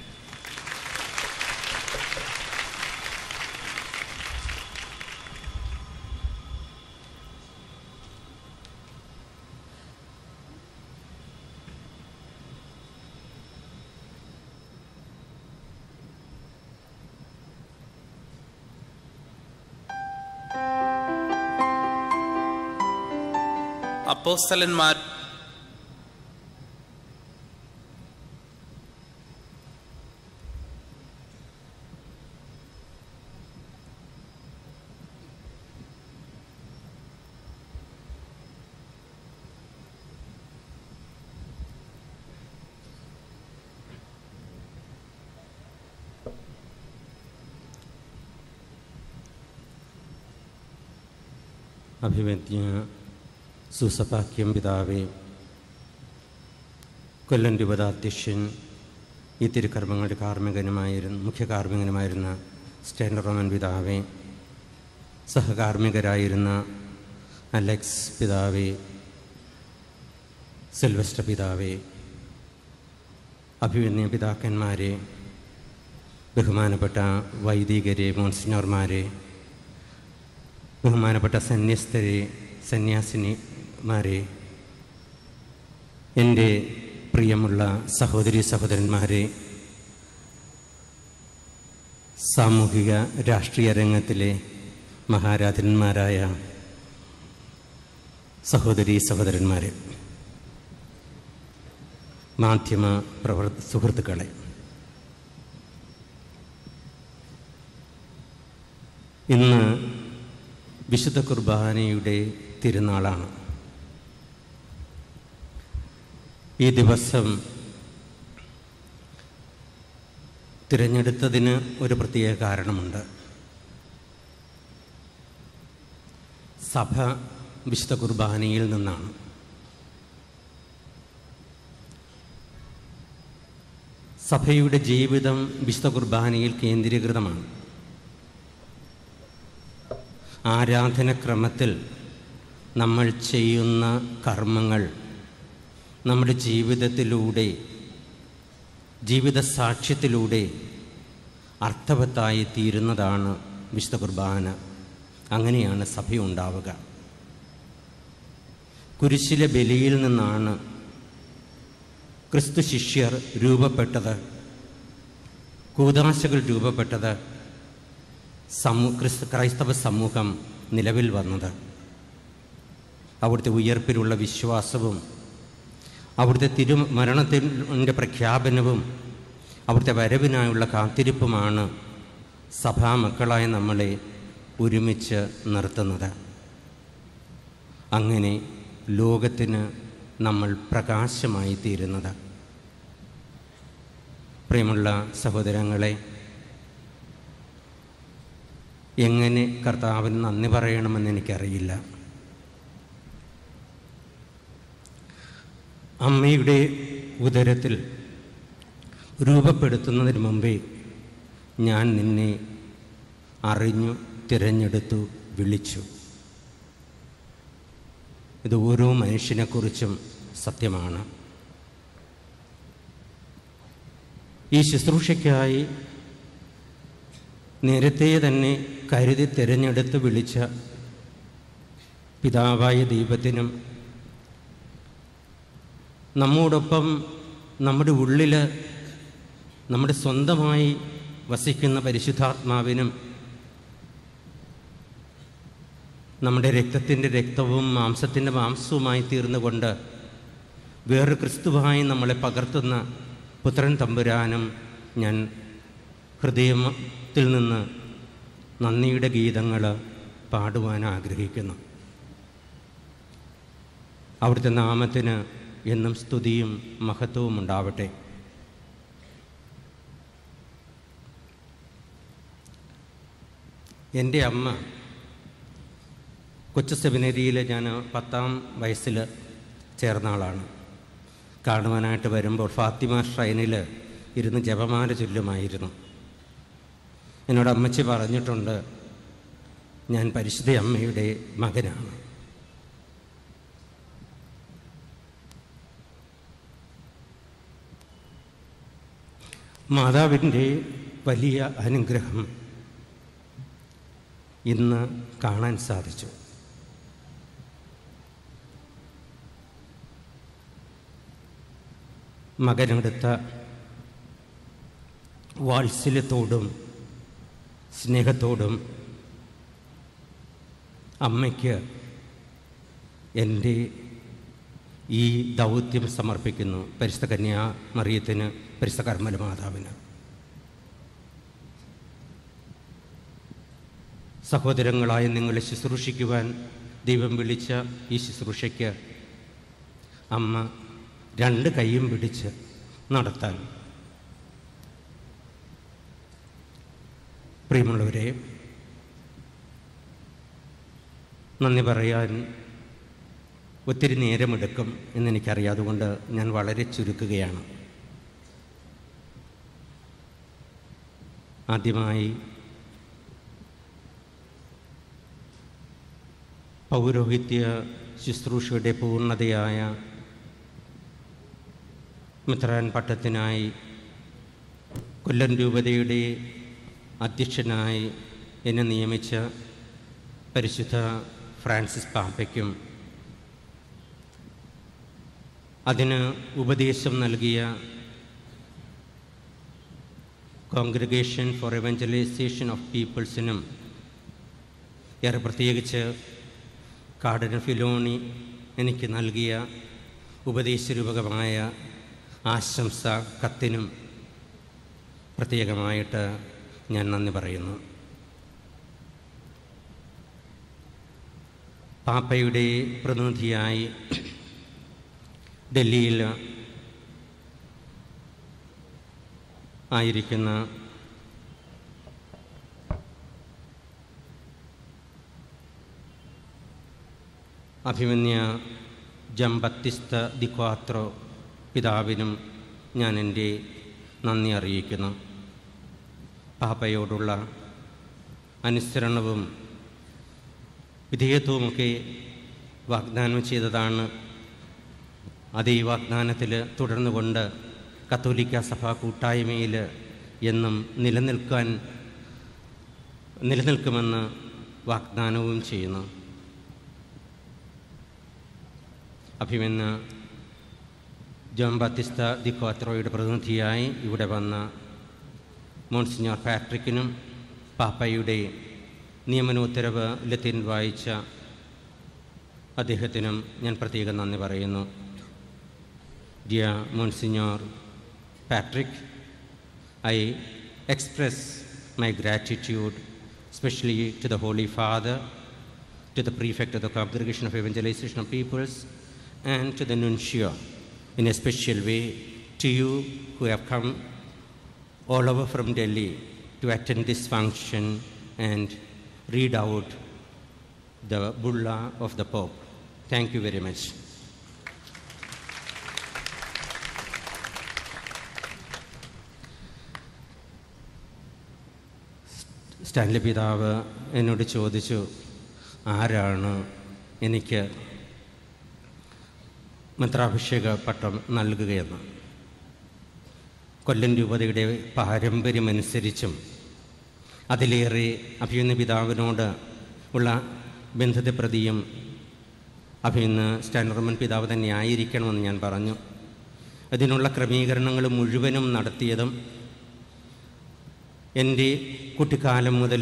അപ്പോസ്തലന്മാർ അഭിവന്യ സുസഭാക്യം പിതാവേ കൊല്ലം രൂപതാധ്യക്ഷൻ ഈ തിരുക്കർമ്മങ്ങളുടെ കാർമ്മികനുമായിരുന്നു മുഖ്യ കാർമ്മികനുമായിരുന്ന സ്റ്റാൻഡ് റോമൻ പിതാവേ സഹകാർമ്മികരായിരുന്ന അലക്സ് പിതാവേ സിൽവസ്റ്റർ പിതാവേ അഭിവന്യ പിതാക്കന്മാരെ ബഹുമാനപ്പെട്ട വൈദികരെ മോൺസിനോർമാരെ ബഹുമാനപ്പെട്ട സന്യസ്തരെ സന്യാസിനിമാരെ എൻ്റെ പ്രിയമുള്ള സഹോദരി സഹോദരന്മാരെ സാമൂഹിക രാഷ്ട്രീയ രംഗത്തിലെ മഹാരാജന്മാരായ സഹോദരി സഹോദരന്മാരെ മാധ്യമ പ്രവർ സുഹൃത്തുക്കളെ ഇന്ന് വിശുദ്ധ കുർബാനയുടെ തിരുനാളാണ് ഈ ദിവസം തിരഞ്ഞെടുത്തതിന് ഒരു പ്രത്യേക കാരണമുണ്ട് സഭ വിശുദ്ധ കുർബാനയിൽ നിന്നാണ് സഭയുടെ ജീവിതം വിശുദ്ധ കുർബാനയിൽ കേന്ദ്രീകൃതമാണ് ആരാധനക്രമത്തിൽ നമ്മൾ ചെയ്യുന്ന കർമ്മങ്ങൾ നമ്മുടെ ജീവിതത്തിലൂടെ ജീവിത സാക്ഷ്യത്തിലൂടെ അർത്ഥവത്തായി തീരുന്നതാണ് വിശുദ്ധ കുർബാന അങ്ങനെയാണ് സഭയുണ്ടാവുക കുരിശിലെ ബലിയിൽ നിന്നാണ് ക്രിസ്തു ശിഷ്യർ രൂപപ്പെട്ടത് കൂതാശകൾ രൂപപ്പെട്ടത് സമൂ ക്രിസ്തു ക്രൈസ്തവ സമൂഹം നിലവിൽ വന്നത് അവിടുത്തെ ഉയർപ്പിലുള്ള വിശ്വാസവും അവിടുത്തെ തിരു മരണത്തിൻ്റെ പ്രഖ്യാപനവും അവിടുത്തെ വരവിനായുള്ള കാത്തിരിപ്പുമാണ് സഭാമക്കളായ നമ്മളെ ഒരുമിച്ച് നിർത്തുന്നത് അങ്ങനെ ലോകത്തിന് നമ്മൾ പ്രകാശമായി തീരുന്നത് പ്രിയമുള്ള സഹോദരങ്ങളെ എങ്ങനെ കർത്താവിന് നന്ദി പറയണമെന്ന് എനിക്കറിയില്ല അമ്മയുടെ ഉദരത്തിൽ രൂപപ്പെടുത്തുന്നതിന് മുമ്പേ ഞാൻ നിന്നെ അറിഞ്ഞു തിരഞ്ഞെടുത്തു വിളിച്ചു ഇത് ഓരോ മനുഷ്യനെക്കുറിച്ചും സത്യമാണ് ഈ ശുശ്രൂഷയ്ക്കായി നേരത്തെ തന്നെ കരുതി തിരഞ്ഞെടുത്ത് വിളിച്ച പിതാവായ ദൈവത്തിനും നമ്മോടൊപ്പം നമ്മുടെ ഉള്ളിൽ നമ്മുടെ സ്വന്തമായി വസിക്കുന്ന പരിശുദ്ധാത്മാവിനും നമ്മുടെ രക്തത്തിൻ്റെ രക്തവും മാംസത്തിൻ്റെ മാംസവുമായി തീർന്നുകൊണ്ട് വേറെ ക്രിസ്തുവായി നമ്മളെ പകർത്തുന്ന പുത്രൻ തമ്പുരാനും ഞാൻ ഹൃദയത്തിൽ നിന്ന് നന്ദിയുടെ ഗീതങ്ങൾ പാടുവാൻ ആഗ്രഹിക്കുന്നു അവിടുത്തെ നാമത്തിന് എന്നും സ്തുതിയും മഹത്വവും ഉണ്ടാവട്ടെ എൻ്റെ അമ്മ കൊച്ചു സെമിനരിയിൽ ഞാൻ പത്താം വയസ്സിൽ ചേർന്ന ആളാണ് കാണുവാനായിട്ട് വരുമ്പോൾ ഫാത്തിമ ഷ്രൈനിൽ ഇരുന്ന് ജപമാല ചൊല്ലുമായിരുന്നു എന്നോട് അമ്മച്ചി പറഞ്ഞിട്ടുണ്ട് ഞാൻ പരിശുദ്ധ അമ്മയുടെ മകനാണ് മാതാവിൻ്റെ വലിയ അനുഗ്രഹം ഇന്ന് കാണാൻ സാധിച്ചു മകനെടുത്ത വാത്സല്യത്തോടും സ്നേഹത്തോടും അമ്മയ്ക്ക് എൻ്റെ ഈ ദൗത്യം സമർപ്പിക്കുന്നു പരിശുദ്ധ കന്യാ മറിയത്തിന് പരിശുദ്ധ കർമ്മല മാതാവിന് സഹോദരങ്ങളായ നിങ്ങളെ ശുശ്രൂഷിക്കുവാൻ ദൈവം വിളിച്ച ഈ ശുശ്രൂഷയ്ക്ക് അമ്മ രണ്ട് കൈയും പിടിച്ച് നടത്താൻ പ്രിയമുള്ളവരെ നന്ദി പറയാൻ ഒത്തിരി നേരമെടുക്കും എന്നെനിക്കറിയാം അതുകൊണ്ട് ഞാൻ വളരെ ചുരുക്കുകയാണ് ആദ്യമായി പൗരോഹിത്യ ശുശ്രൂഷയുടെ പൂർണ്ണതയായ മിത്രാൻ പട്ടത്തിനായി കൊല്ലം രൂപതയുടെ അധ്യക്ഷനായി എന്നെ നിയമിച്ച പരിശുദ്ധ ഫ്രാൻസിസ് പാപ്പയ്ക്കും അതിന് ഉപദേശം നൽകിയ കോൺഗ്രിഗേഷൻ ഫോർ എവഞ്ചലൈസേഷൻ ഓഫ് പീപ്പിൾസിനും ഏറെ പ്രത്യേകിച്ച് കാടന ഫിലോണി എനിക്ക് നൽകിയ ഉപദേശരൂപകമായ ആശംസ കത്തിനും പ്രത്യേകമായിട്ട് ഞാൻ നന്ദി പറയുന്നു പാപ്പയുടെ പ്രതിനിധിയായി ഡൽഹിയിൽ ആയിരിക്കുന്ന അഭിമന്യ ജംബത്തിസ്ത ദിക്വാത്രോ പിതാവിനും ഞാൻ എൻ്റെ നന്ദി അറിയിക്കുന്നു പാപ്പയോടുള്ള അനുസരണവും വിധേയത്വവുമൊക്കെ വാഗ്ദാനം ചെയ്തതാണ് അതേ വാഗ്ദാനത്തിൽ തുടർന്നുകൊണ്ട് കത്തോലിക്ക സഭാ കൂട്ടായ്മയിൽ എന്നും നിലനിൽക്കാൻ നിലനിൽക്കുമെന്ന് വാഗ്ദാനവും ചെയ്യുന്നു അഭിമന്യ ജോൺ ബാത്തിസ്ത ദി ക്വാത്രോയുടെ പ്രതിനിധിയായി ഇവിടെ വന്ന മോൺസിഞ്ഞോർ പാട്രിക്കിനും പാപ്പയുടെ നിയമനോത്തരവ് ലത്തീൻ വായിച്ച അദ്ദേഹത്തിനും ഞാൻ പ്രത്യേകം നന്ദി പറയുന്നു dear monsignor Patrick I express my gratitude specially to the holy father to the prefect of the Congregation of Evangelization of Peoples, and to the nuncio in a special way, to you who have come all over from Delhi to attend this function and read out the bulla of the Pope. Thank you very much. Stanley പിതാവ് എന്നോട് ചോദിച്ചു ആരാണ് എനിക്ക് മന്ത്രാഭിഷേക പട്ടം നൽകുകയെന്ന് കൊല്ലം രൂപതയുടെ പാരമ്പര്യമനുസരിച്ചും അതിലേറെ അഭിയുന്ന പിതാവിനോട് ഉള്ള ബന്ധത്തെ പ്രതിയും അഭിയുന്ന സ്റ്റാൻഡർമൻ പിതാവ് തന്നെ ആയിരിക്കണമെന്ന് ഞാൻ പറഞ്ഞു അതിനുള്ള ക്രമീകരണങ്ങൾ മുഴുവനും നടത്തിയതും എൻ്റെ കുട്ടിക്കാലം മുതൽ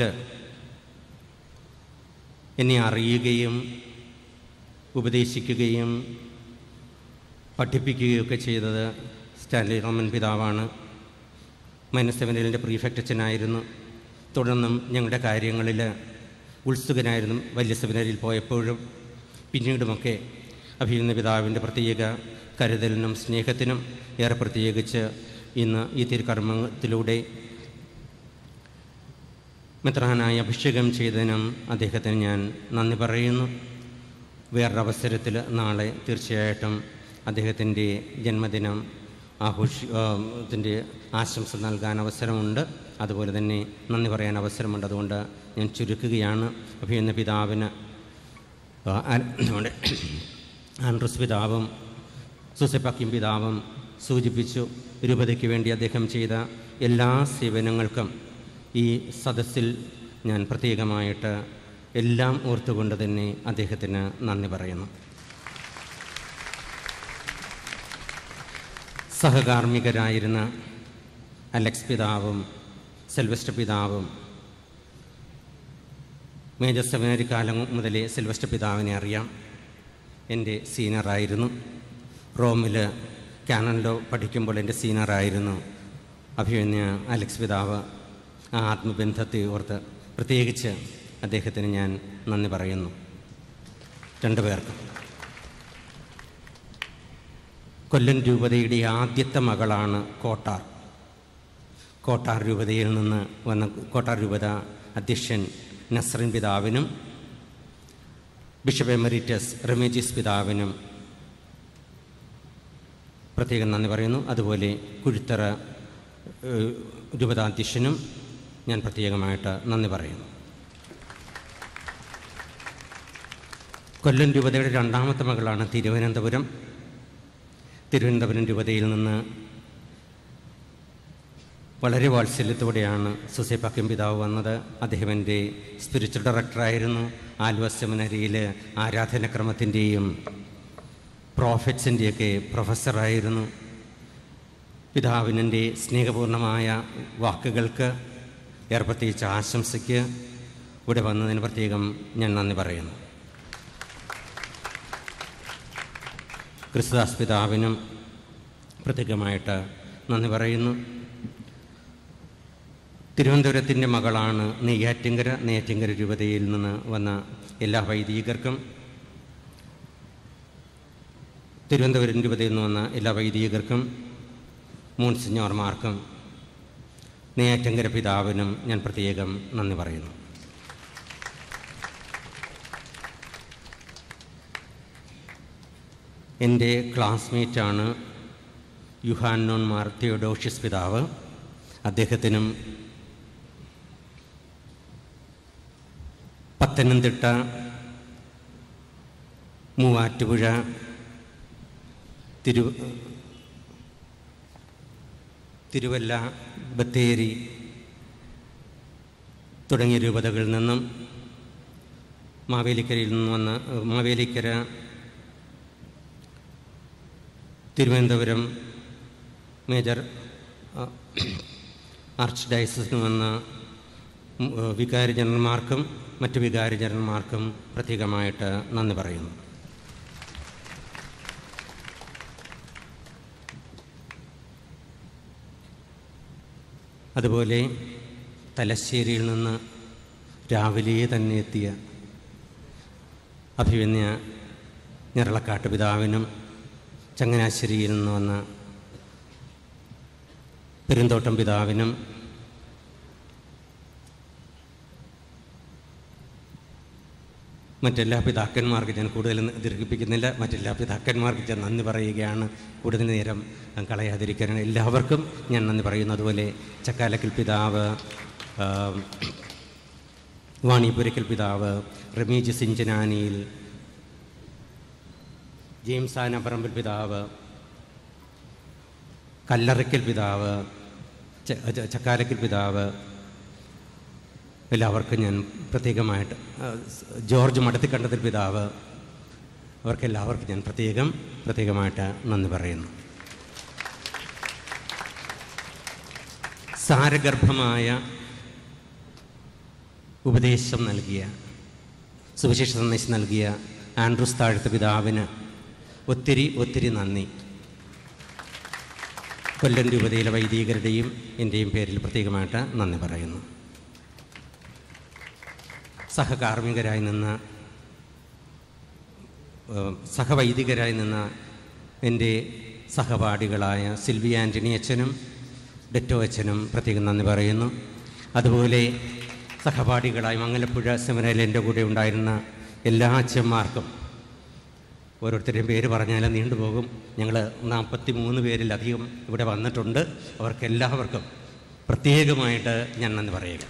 എന്നെ അറിയുകയും ഉപദേശിക്കുകയും പഠിപ്പിക്കുകയൊക്കെ ചെയ്തത് സ്റ്റാൻലി റോമൻ പിതാവാണ് മൈനസ് സെവനിലിൻ്റെ പ്രീഫെക്റ്റ് അച്ഛനായിരുന്നു തുടർന്നും ഞങ്ങളുടെ കാര്യങ്ങളിൽ ഉത്സുകനായിരുന്നു വലിയ സെമിനാരിയിൽ പോയപ്പോഴും പിന്നീടുമൊക്കെ അഭിയുന്ന പിതാവിൻ്റെ പ്രത്യേക കരുതലിനും സ്നേഹത്തിനും ഏറെ പ്രത്യേകിച്ച് ഇന്ന് ഈ തിരുക്കർമ്മത്തിലൂടെ മെത്രാനായി അഭിഷേകം ചെയ്തതിനും അദ്ദേഹത്തിന് ഞാൻ നന്ദി പറയുന്നു വേറൊരവസരത്തിൽ നാളെ തീർച്ചയായിട്ടും അദ്ദേഹത്തിൻ്റെ ജന്മദിനം ആഘോഷി ത്തിൻ്റെ ആശംസ നൽകാൻ അവസരമുണ്ട് അതുപോലെ തന്നെ നന്ദി പറയാൻ അവസരമുണ്ട് അതുകൊണ്ട് ഞാൻ ചുരുക്കുകയാണ് അഭിയുന്ന പിതാവിന് ആ, ആ- നമ്മുടെ ആൻഡ്രസ് പിതാവും സുസെപ്പാക്കിയും പിതാവും സൂചിപ്പിച്ചു രൂപതയ്ക്ക് വേണ്ടി അദ്ദേഹം ചെയ്ത എല്ലാ സേവനങ്ങൾക്കും ഈ സദസ്സിൽ ഞാൻ പ്രത്യേകമായിട്ട് എല്ലാം ഓർത്തുകൊണ്ട് തന്നെ അദ്ദേഹത്തിന് നന്ദി പറയുന്നു സഹകാർമ്മികരായിരുന്ന അലക്സ് പിതാവും സെൽവസ്റ്റർ പിതാവും മേജർ സെമിനറി കാലം മുതലേ സെൽവസ്റ്റർ പിതാവിനെ അറിയാം എൻ്റെ സീനിയറായിരുന്നു റോമിൽ കാനണിലോ പഠിക്കുമ്പോൾ എൻ്റെ സീനിയറായിരുന്നു അഭിമന്യ അലക്സ് പിതാവ് ആ ആത്മബന്ധത്തെ ഓർത്ത് പ്രത്യേകിച്ച് അദ്ദേഹത്തിന് ഞാൻ നന്ദി പറയുന്നു രണ്ടു പേർക്കും കൊല്ലം രൂപതയുടെ ആദ്യത്തെ മകളാണ് കോട്ടാർ കോട്ടാർ രൂപതയിൽ നിന്ന് വന്ന കോട്ടാർ രൂപത അധ്യക്ഷൻ നസ്രിൻ പിതാവിനും ബിഷപ്പ് എമറിറ്റസ് റെമേജിസ് പിതാവിനും പ്രത്യേകം നന്ദി പറയുന്നു അതുപോലെ കുഴുത്തറ ഏഹ്, രൂപതാധ്യക്ഷനും ഞാൻ പ്രത്യേകമായിട്ട് നന്ദി പറയുന്നു കൊല്ലം രൂപതയുടെ രണ്ടാമത്തെ മകളാണ് തിരുവനന്തപുരം തിരുവനന്തപുരം രൂപതയിൽ നിന്ന് വളരെ വാത്സല്യത്തോടെയാണ് സുസേപ്പാക്യം പിതാവ് വന്നത് അദ്ദേഹം എൻ്റെ സ്പിരിച്വൽ ഡയറക്ടറായിരുന്നു ആലുവ സെമിനറിയിൽ ആരാധനക്രമത്തിൻ്റെയും പ്രോഫറ്റ്സിൻ്റെയൊക്കെ പ്രൊഫസറായിരുന്നു പിതാവിനെൻ്റെ സ്നേഹപൂർണമായ വാക്കുകൾക്ക് ഏറെ പ്രത്യേകിച്ച് ആശംസയ്ക്ക് ഇവിടെ വന്നതിന് പ്രത്യേകം ഞാൻ നന്ദി പറയുന്നു ക്രിസ്തുദാസ് പിതാവിനും പ്രത്യേകമായിട്ട് നന്ദി പറയുന്നു തിരുവനന്തപുരത്തിൻ്റെ മകളാണ് നെയ്യാറ്റിങ്കര നെയ്യാറ്റിങ്കര രൂപതയിൽ നിന്ന് വന്ന എല്ലാ വൈദികർക്കും തിരുവനന്തപുരം രൂപതയിൽ നിന്ന് വന്ന എല്ലാ വൈദികർക്കും മോൺസിഞ്ഞോർമാർക്കും നെയ്യാറ്റിങ്കര പിതാവിനും ഞാൻ പ്രത്യേകം നന്ദി പറയുന്നു എൻ്റെ ക്ലാസ്മേറ്റാണ് യുഹാനോൻ മാർ തിയോഡോഷ്യസ് പിതാവ് അദ്ദേഹത്തിനും പത്തനംതിട്ട മൂവാറ്റുപുഴ തിരു തിരുവല്ല ബത്തേരി തുടങ്ങിയ രൂപതകളിൽ നിന്നും മാവേലിക്കരയിൽ നിന്ന് വന്ന മാവേലിക്കര തിരുവനന്തപുരം മേജർ ആ, ആർച്ച് ഡയസിന് വന്ന ഉം, ഏ, വികാരി ജനറൽമാർക്കും മറ്റ് വികാരി ജനറൽമാർക്കും പ്രത്യേകമായിട്ട് നന്ദി പറയുന്നു അതുപോലെ തലശ്ശേരിയിൽ നിന്ന് രാവിലെ തന്നെ എത്തിയ അഭിമന്യ ഞരളക്കാട്ട് പിതാവിനും ചങ്ങനാശ്ശേരിയിൽ നിന്ന് വന്ന പെരുന്തോട്ടം പിതാവിനും മറ്റെല്ലാ പിതാക്കന്മാർക്കും ഞാൻ കൂടുതൽ ദീർഘിപ്പിക്കുന്നില്ല മറ്റെല്ലാ പിതാക്കന്മാർക്കും ഞാൻ നന്ദി പറയുകയാണ് കൂടുതൽ നേരം കളയാതിരിക്കാൻ എല്ലാവർക്കും ഞാൻ നന്ദി പറയുന്നു അതുപോലെ ചക്കാലക്കൽ പിതാവ് ആ, വാണിപുരയ്ക്കൽ പിതാവ് റമീജ് സിഞ്ചനാനിയിൽ ജെയിംസ് ആനപ്പറമ്പിൽ പിതാവ് കല്ലറയ്ക്കൽ പിതാവ് ച- ച- ചക്കാരയ്ക്കൽ പിതാവ് എല്ലാവർക്കും ഞാൻ പ്രത്യേകമായിട്ട് ആ, സ് ജോർജ് മടത്തിക്കണ്ടത്തിൽ പിതാവ് അവർക്കെല്ലാവർക്കും ഞാൻ പ്രത്യേകം പ്രത്യേകമായിട്ട് നന്ദി പറയുന്നു സാരഗർഭമായ ഉപദേശം നൽകിയ സുവിശേഷ സന്ദേശം നൽകിയ ആൻഡ്രൂസ് താഴത്തെ പിതാവിന് ഒത്തിരി ഒത്തിരി നന്ദി കൊല്ലം രൂപതയിലെ വൈദികരുടെയും എൻ്റെയും പേരിൽ പ്രത്യേകമായിട്ട് നന്ദി പറയുന്നു സഹകാർമ്മികരായി നിന്ന ഏഹ്, സഹവൈദികരായി നിന്ന എൻ്റെ സഹപാഠികളായ സിൽവി ആൻ്റണി അച്ഛനും ഡെറ്റോ അച്ഛനും പ്രത്യേകം നന്ദി പറയുന്നു അതുപോലെ സഹപാഠികളായി മംഗലപ്പുഴ സെമിനാരിൽ എൻ്റെ കൂടെ ഉണ്ടായിരുന്ന എല്ലാ അച്ഛന്മാർക്കും ഓരോരുത്തരുടെയും പേര് പറഞ്ഞാൽ നീണ്ടുപോകും ഞങ്ങൾ നാൽപ്പത്തി മൂന്ന് പേരിലധികം ഇവിടെ വന്നിട്ടുണ്ട് അവർക്കെല്ലാവർക്കും പ്രത്യേകമായിട്ട് ഞാൻ നന്ദി പറയുക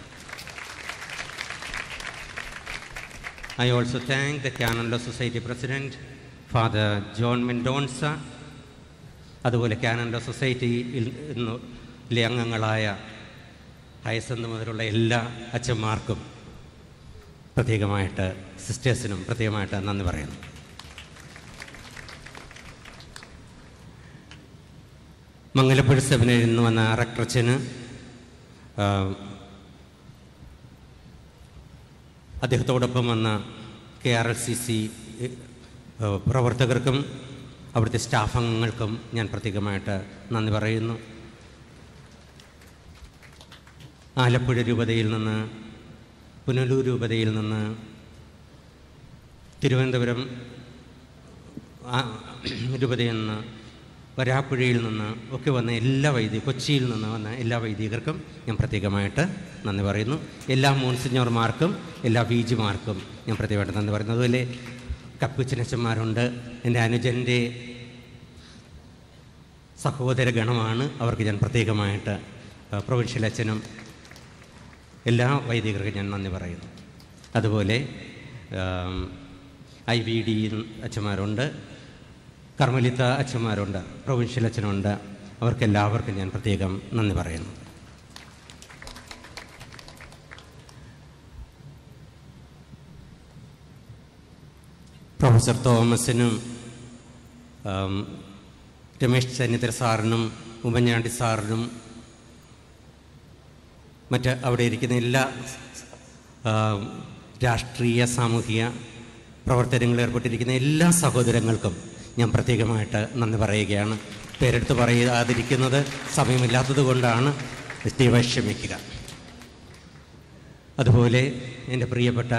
I also thank the Canon Law Society President, Father John Mendonsa, അതുപോലെ കാനൻ ലോ സൊസൈറ്റിയിൽ നിന്നിലെ അംഗങ്ങളായ ഹയസന്ത് മുതലുള്ള എല്ലാ അച്ഛന്മാർക്കും പ്രത്യേകമായിട്ട് സിസ്റ്റേഴ്സിനും പ്രത്യേകമായിട്ട് നന്ദി പറയുന്നു മംഗലപ്പുഴ സെമിനറിൽ നിന്ന് വന്ന റക്ടറച്ചന് അദ്ദേഹത്തോടൊപ്പം വന്ന K R L C C പ്രവർത്തകർക്കും അവിടുത്തെ സ്റ്റാഫ് അംഗങ്ങൾക്കും ഞാൻ പ്രത്യേകമായിട്ട് നന്ദി പറയുന്നു ആലപ്പുഴ രൂപതയിൽ നിന്ന് പുനലൂർ രൂപതയിൽ നിന്ന് തിരുവനന്തപുരം ആ, രൂപതയിൽ നിന്ന് വരാപ്പുഴയിൽ നിന്ന് ഒക്കെ വന്ന എല്ലാ വൈദിക കൊച്ചിയിൽ നിന്ന് വന്ന എല്ലാ വൈദികർക്കും ഞാൻ പ്രത്യേകമായിട്ട് നന്ദി പറയുന്നു എല്ലാ മോൺസിഞ്ഞോർമാർക്കും എല്ലാ വീജിമാർക്കും ഞാൻ പ്രത്യേകമായിട്ട് നന്ദി പറയുന്നു അതുപോലെ കപ്പിച്ചനച്ചന്മാരുണ്ട് എൻ്റെ അനുജൻ്റെ സഹോദര ഗണമാണ് അവർക്ക് ഞാൻ പ്രത്യേകമായിട്ട് ആ, പ്രൊവിൻഷ്യൽ അച്ഛനും എല്ലാ വൈദികർക്കും ഞാൻ നന്ദി പറയുന്നു അതുപോലെ ആം, ഐ വി ഡി അച്ഛന്മാരുണ്ട് കർമ്മലിത്ത അച്ഛന്മാരുണ്ട് പ്രൊവിൻഷ്യൽ അച്ഛനുണ്ട് അവർക്കെല്ലാവർക്കും ഞാൻ പ്രത്യേകം നന്ദി പറയുന്നു പ്രൊഫസർ തോമസിനും ആം, രമേശ് ചെന്നിത്തല സാറിനും ഉമ്മൻചാണ്ടി സാറിനും മറ്റ് അവിടെ ഇരിക്കുന്ന എല്ലാ ആ, രാഷ്ട്രീയ സാമൂഹിക പ്രവർത്തനങ്ങളിൽ ഏർപ്പെട്ടിരിക്കുന്ന എല്ലാ സഹോദരങ്ങൾക്കും ഞാൻ പ്രത്യേകമായിട്ട് നന്ദി പറയുകയാണ് പേരെടുത്ത് പറയാതിരിക്കുന്നത് സമയമില്ലാത്തത് കൊണ്ടാണ് ദയവായി ക്ഷമിക്കുക അതുപോലെ എൻ്റെ പ്രിയപ്പെട്ട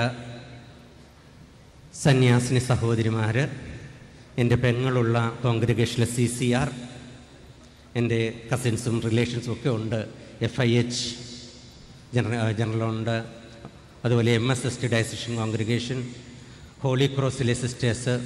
സന്യാസിനി സഹോദരിമാർ എൻ്റെ പെങ്ങളുള്ള കോൺഗ്രിഗേഷനിലെ സി സി ആർ എൻ്റെ കസിൻസും റിലേഷൻസും ഒക്കെ ഉണ്ട് എഫ് ഐ എച്ച് ജനറൽ ജനറലുണ്ട് അതുപോലെ M S S T diocesan congregation holy ക്രോസിലെ സിസ്റ്റേഴ്സ്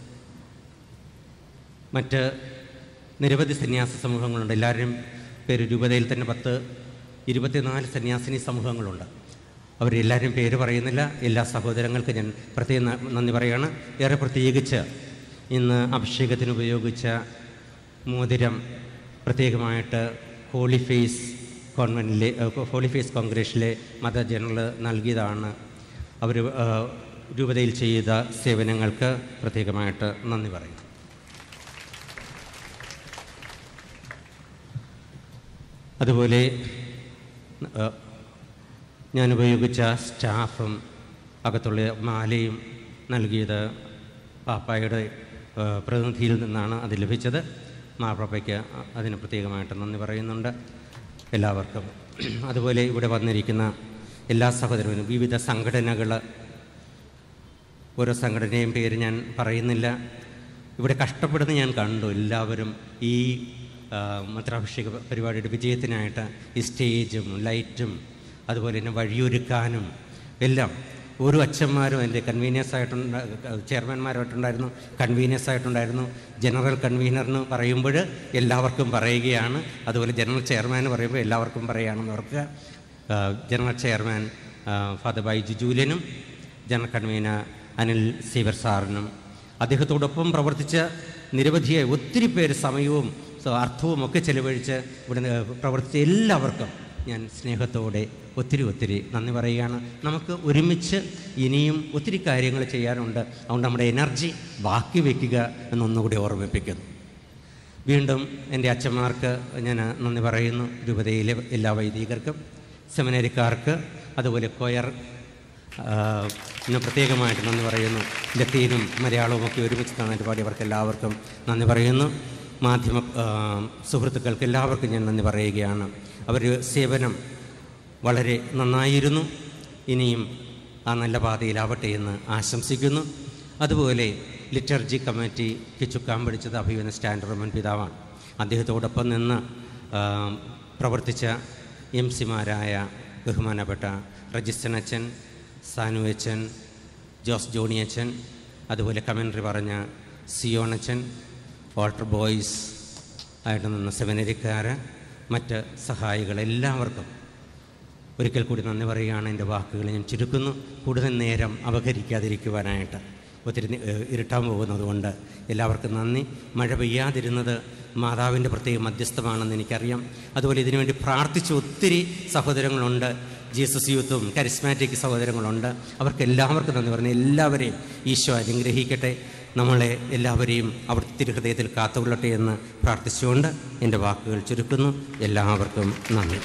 മറ്റ് നിരവധി സന്യാസ സമൂഹങ്ങളുണ്ട് എല്ലാവരുടെയും പേര് രൂപതയിൽ തന്നെ പത്ത് ഇരുപത്തിനാല് സന്യാസിനി സമൂഹങ്ങളുണ്ട് അവരെല്ലാവരും പേര് പറയുന്നില്ല എല്ലാ സഹോദരങ്ങൾക്ക് ഞാൻ പ്രത്യേകം ന- നന്ദി പറയുകയാണ് ഏറെ പ്രത്യേകിച്ച് ഇന്ന് അഭിഷേകത്തിന് ഉപയോഗിച്ച മോതിരം പ്രത്യേകമായിട്ട് ഹോളി ഫേസ് കോൺവെൻറ്റിലെ ഹോളി ഫേസ് കോൺഗ്രസിലെ മത ജനറൽ നൽകിയതാണ് അവർ രൂപതയിൽ ചെയ്ത സേവനങ്ങൾക്ക് പ്രത്യേകമായിട്ട് നന്ദി പറയും അതുപോലെ ആ, ഞാൻ ഉപയോഗിച്ച സ്റ്റാഫും അകത്തുള്ള മാലയും നൽകിയത് പാപ്പായുടെ ആ, പ്രതിനിധിയിൽ നിന്നാണ് അത് ലഭിച്ചത് മാപ്പാപ്പയ്ക്ക് അതിന് പ്രത്യേകമായിട്ട് നന്ദി പറയുന്നുണ്ട് എല്ലാവർക്കും അതുപോലെ ഇവിടെ വന്നിരിക്കുന്ന എല്ലാ സഹോദരനും വിവിധ സംഘടനകൾ ഓരോ സംഘടനയും പേര് ഞാൻ പറയുന്നില്ല ഇവിടെ കഷ്ടപ്പെടുന്ന ഞാൻ കണ്ടു എല്ലാവരും ഈ ആ, മന്ത്രാഭിഷേക പരിപാടിയുടെ വിജയത്തിനായിട്ട് ഈ സ്റ്റേജും ലൈറ്റും അതുപോലെ തന്നെ വഴിയൊരുക്കാനും എല്ലാം ഓരോ അച്ഛന്മാരും എൻ്റെ കൺവീനിയൻസ് ആയിട്ടുണ്ട് ചെയർമാൻമാരായിട്ടുണ്ടായിരുന്നു കൺവീനിയൻസ് ആയിട്ടുണ്ടായിരുന്നു ജനറൽ കൺവീനറിന് പറയുമ്പോൾ എല്ലാവർക്കും പറയുകയാണ് അതുപോലെ ജനറൽ ചെയർമാൻ പറയുമ്പോൾ എല്ലാവർക്കും പറയുകയാണെന്ന് ഓർക്കുക ആ, ജനറൽ ചെയർമാൻ ആ, ഫാദർ ബൈജു ജൂലിയനും ജനറൽ കൺവീനർ അനിൽ സീവർ സാറിനും അദ്ദേഹത്തോടൊപ്പം പ്രവർത്തിച്ച നിരവധിയെ ഒത്തിരി പേര് സമയവും സ- അർത്ഥവും ഒക്കെ ചെലവഴിച്ച് ഇവിടെ നിന്ന് പ്രവർത്തിച്ച എല്ലാവർക്കും ഞാൻ സ്നേഹത്തോടെ ഒത്തിരി ഒത്തിരി നന്ദി പറയുകയാണ് നമുക്ക് ഒരുമിച്ച് ഇനിയും ഒത്തിരി കാര്യങ്ങൾ ചെയ്യാനുണ്ട് അതുകൊണ്ട് നമ്മുടെ എനർജി ബാക്കി വയ്ക്കുക എന്നൊന്നുകൂടി ഓർമ്മിപ്പിക്കുന്നു വീണ്ടും എൻ്റെ അച്ഛന്മാർക്ക് ഞാൻ നന്ദി പറയുന്നു രൂപതയിലെ എല്ലാ വൈദികർക്കും സെമിനറിക്കാർക്ക് അതുപോലെ കൊയർ ആ, ഇന്ന് പ്രത്യേകമായിട്ട് നന്ദി പറയുന്നു ലത്തീനും മലയാളവും ഒക്കെ ഒരുമിച്ച് നന്നായിട്ട് പാടിയവർക്ക് എല്ലാവർക്കും നന്ദി പറയുന്നു മാധ്യമ ആ, സുഹൃത്തുക്കൾക്ക് എല്ലാവർക്കും ഞാൻ നന്ദി പറയുകയാണ് അവർ സേവനം വളരെ നന്നായിരുന്നു ഇനിയും ആ നല്ല പാതയിലാവട്ടെ എന്ന് ആശംസിക്കുന്നു അതുപോലെ ലിറ്റർജി കമ്മിറ്റിക്ക് ചുക്കാൻ പിടിച്ചത് അഭിവന സ്റ്റാൻഡ് റോമൻ പിതാവാണ് അദ്ദേഹത്തോടൊപ്പം നിന്ന് ആ, പ്രവർത്തിച്ച എം സിമാരായ ബഹുമാനപ്പെട്ട റജിസ്റ്റൻ അച്ഛൻ സാനു അച്ഛൻ ജോസ് ജോണി അച്ഛൻ അതുപോലെ കമൻട്രി പറഞ്ഞ സിയോണച്ചൻ വാട്ടർ ബോയ്സ് ആയിട്ട് നിന്ന സെമിനരിക്കാർ മറ്റ് സഹായികൾ എല്ലാവർക്കും ഒരിക്കൽ കൂടി നന്ദി പറയുകയാണ് എൻ്റെ വാക്കുകൾ ഞാൻ ചുരുക്കുന്നു കൂടുതൽ നേരം അപഹരിക്കാതിരിക്കുവാനായിട്ട് ഒത്തിരി നി- ഏഹ് ഇരുട്ടാൻ പോകുന്നതുകൊണ്ട് എല്ലാവർക്കും നന്ദി മഴ പെയ്യാതിരുന്നത് മാതാവിൻ്റെ പ്രത്യേക മധ്യസ്ഥമാണെന്ന് എനിക്കറിയാം അതുപോലെ ഇതിനുവേണ്ടി പ്രാർത്ഥിച്ച ഒത്തിരി സഹോദരങ്ങളുണ്ട് ജീസസ് യൂത്തും കരിസ്മാറ്റിക് സഹോദരങ്ങളുണ്ട് അവർക്ക് എല്ലാവർക്കും നന്ദി പറഞ്ഞു എല്ലാവരെയും ഈശോ അനുഗ്രഹിക്കട്ടെ നമ്മളെ എല്ലാവരെയും അവർ തിരുഹൃദയത്തിൽ കാത്തുകൊള്ളട്ടെ എന്ന് പ്രാർത്ഥിച്ചുകൊണ്ട് എൻ്റെ വാക്കുകൾ ചുരുക്കുന്നു എല്ലാവർക്കും നന്ദി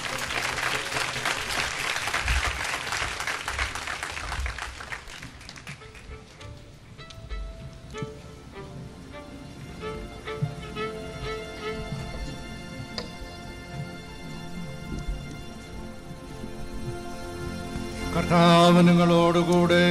കർത്താവ് നിങ്ങളോടുകൂടെ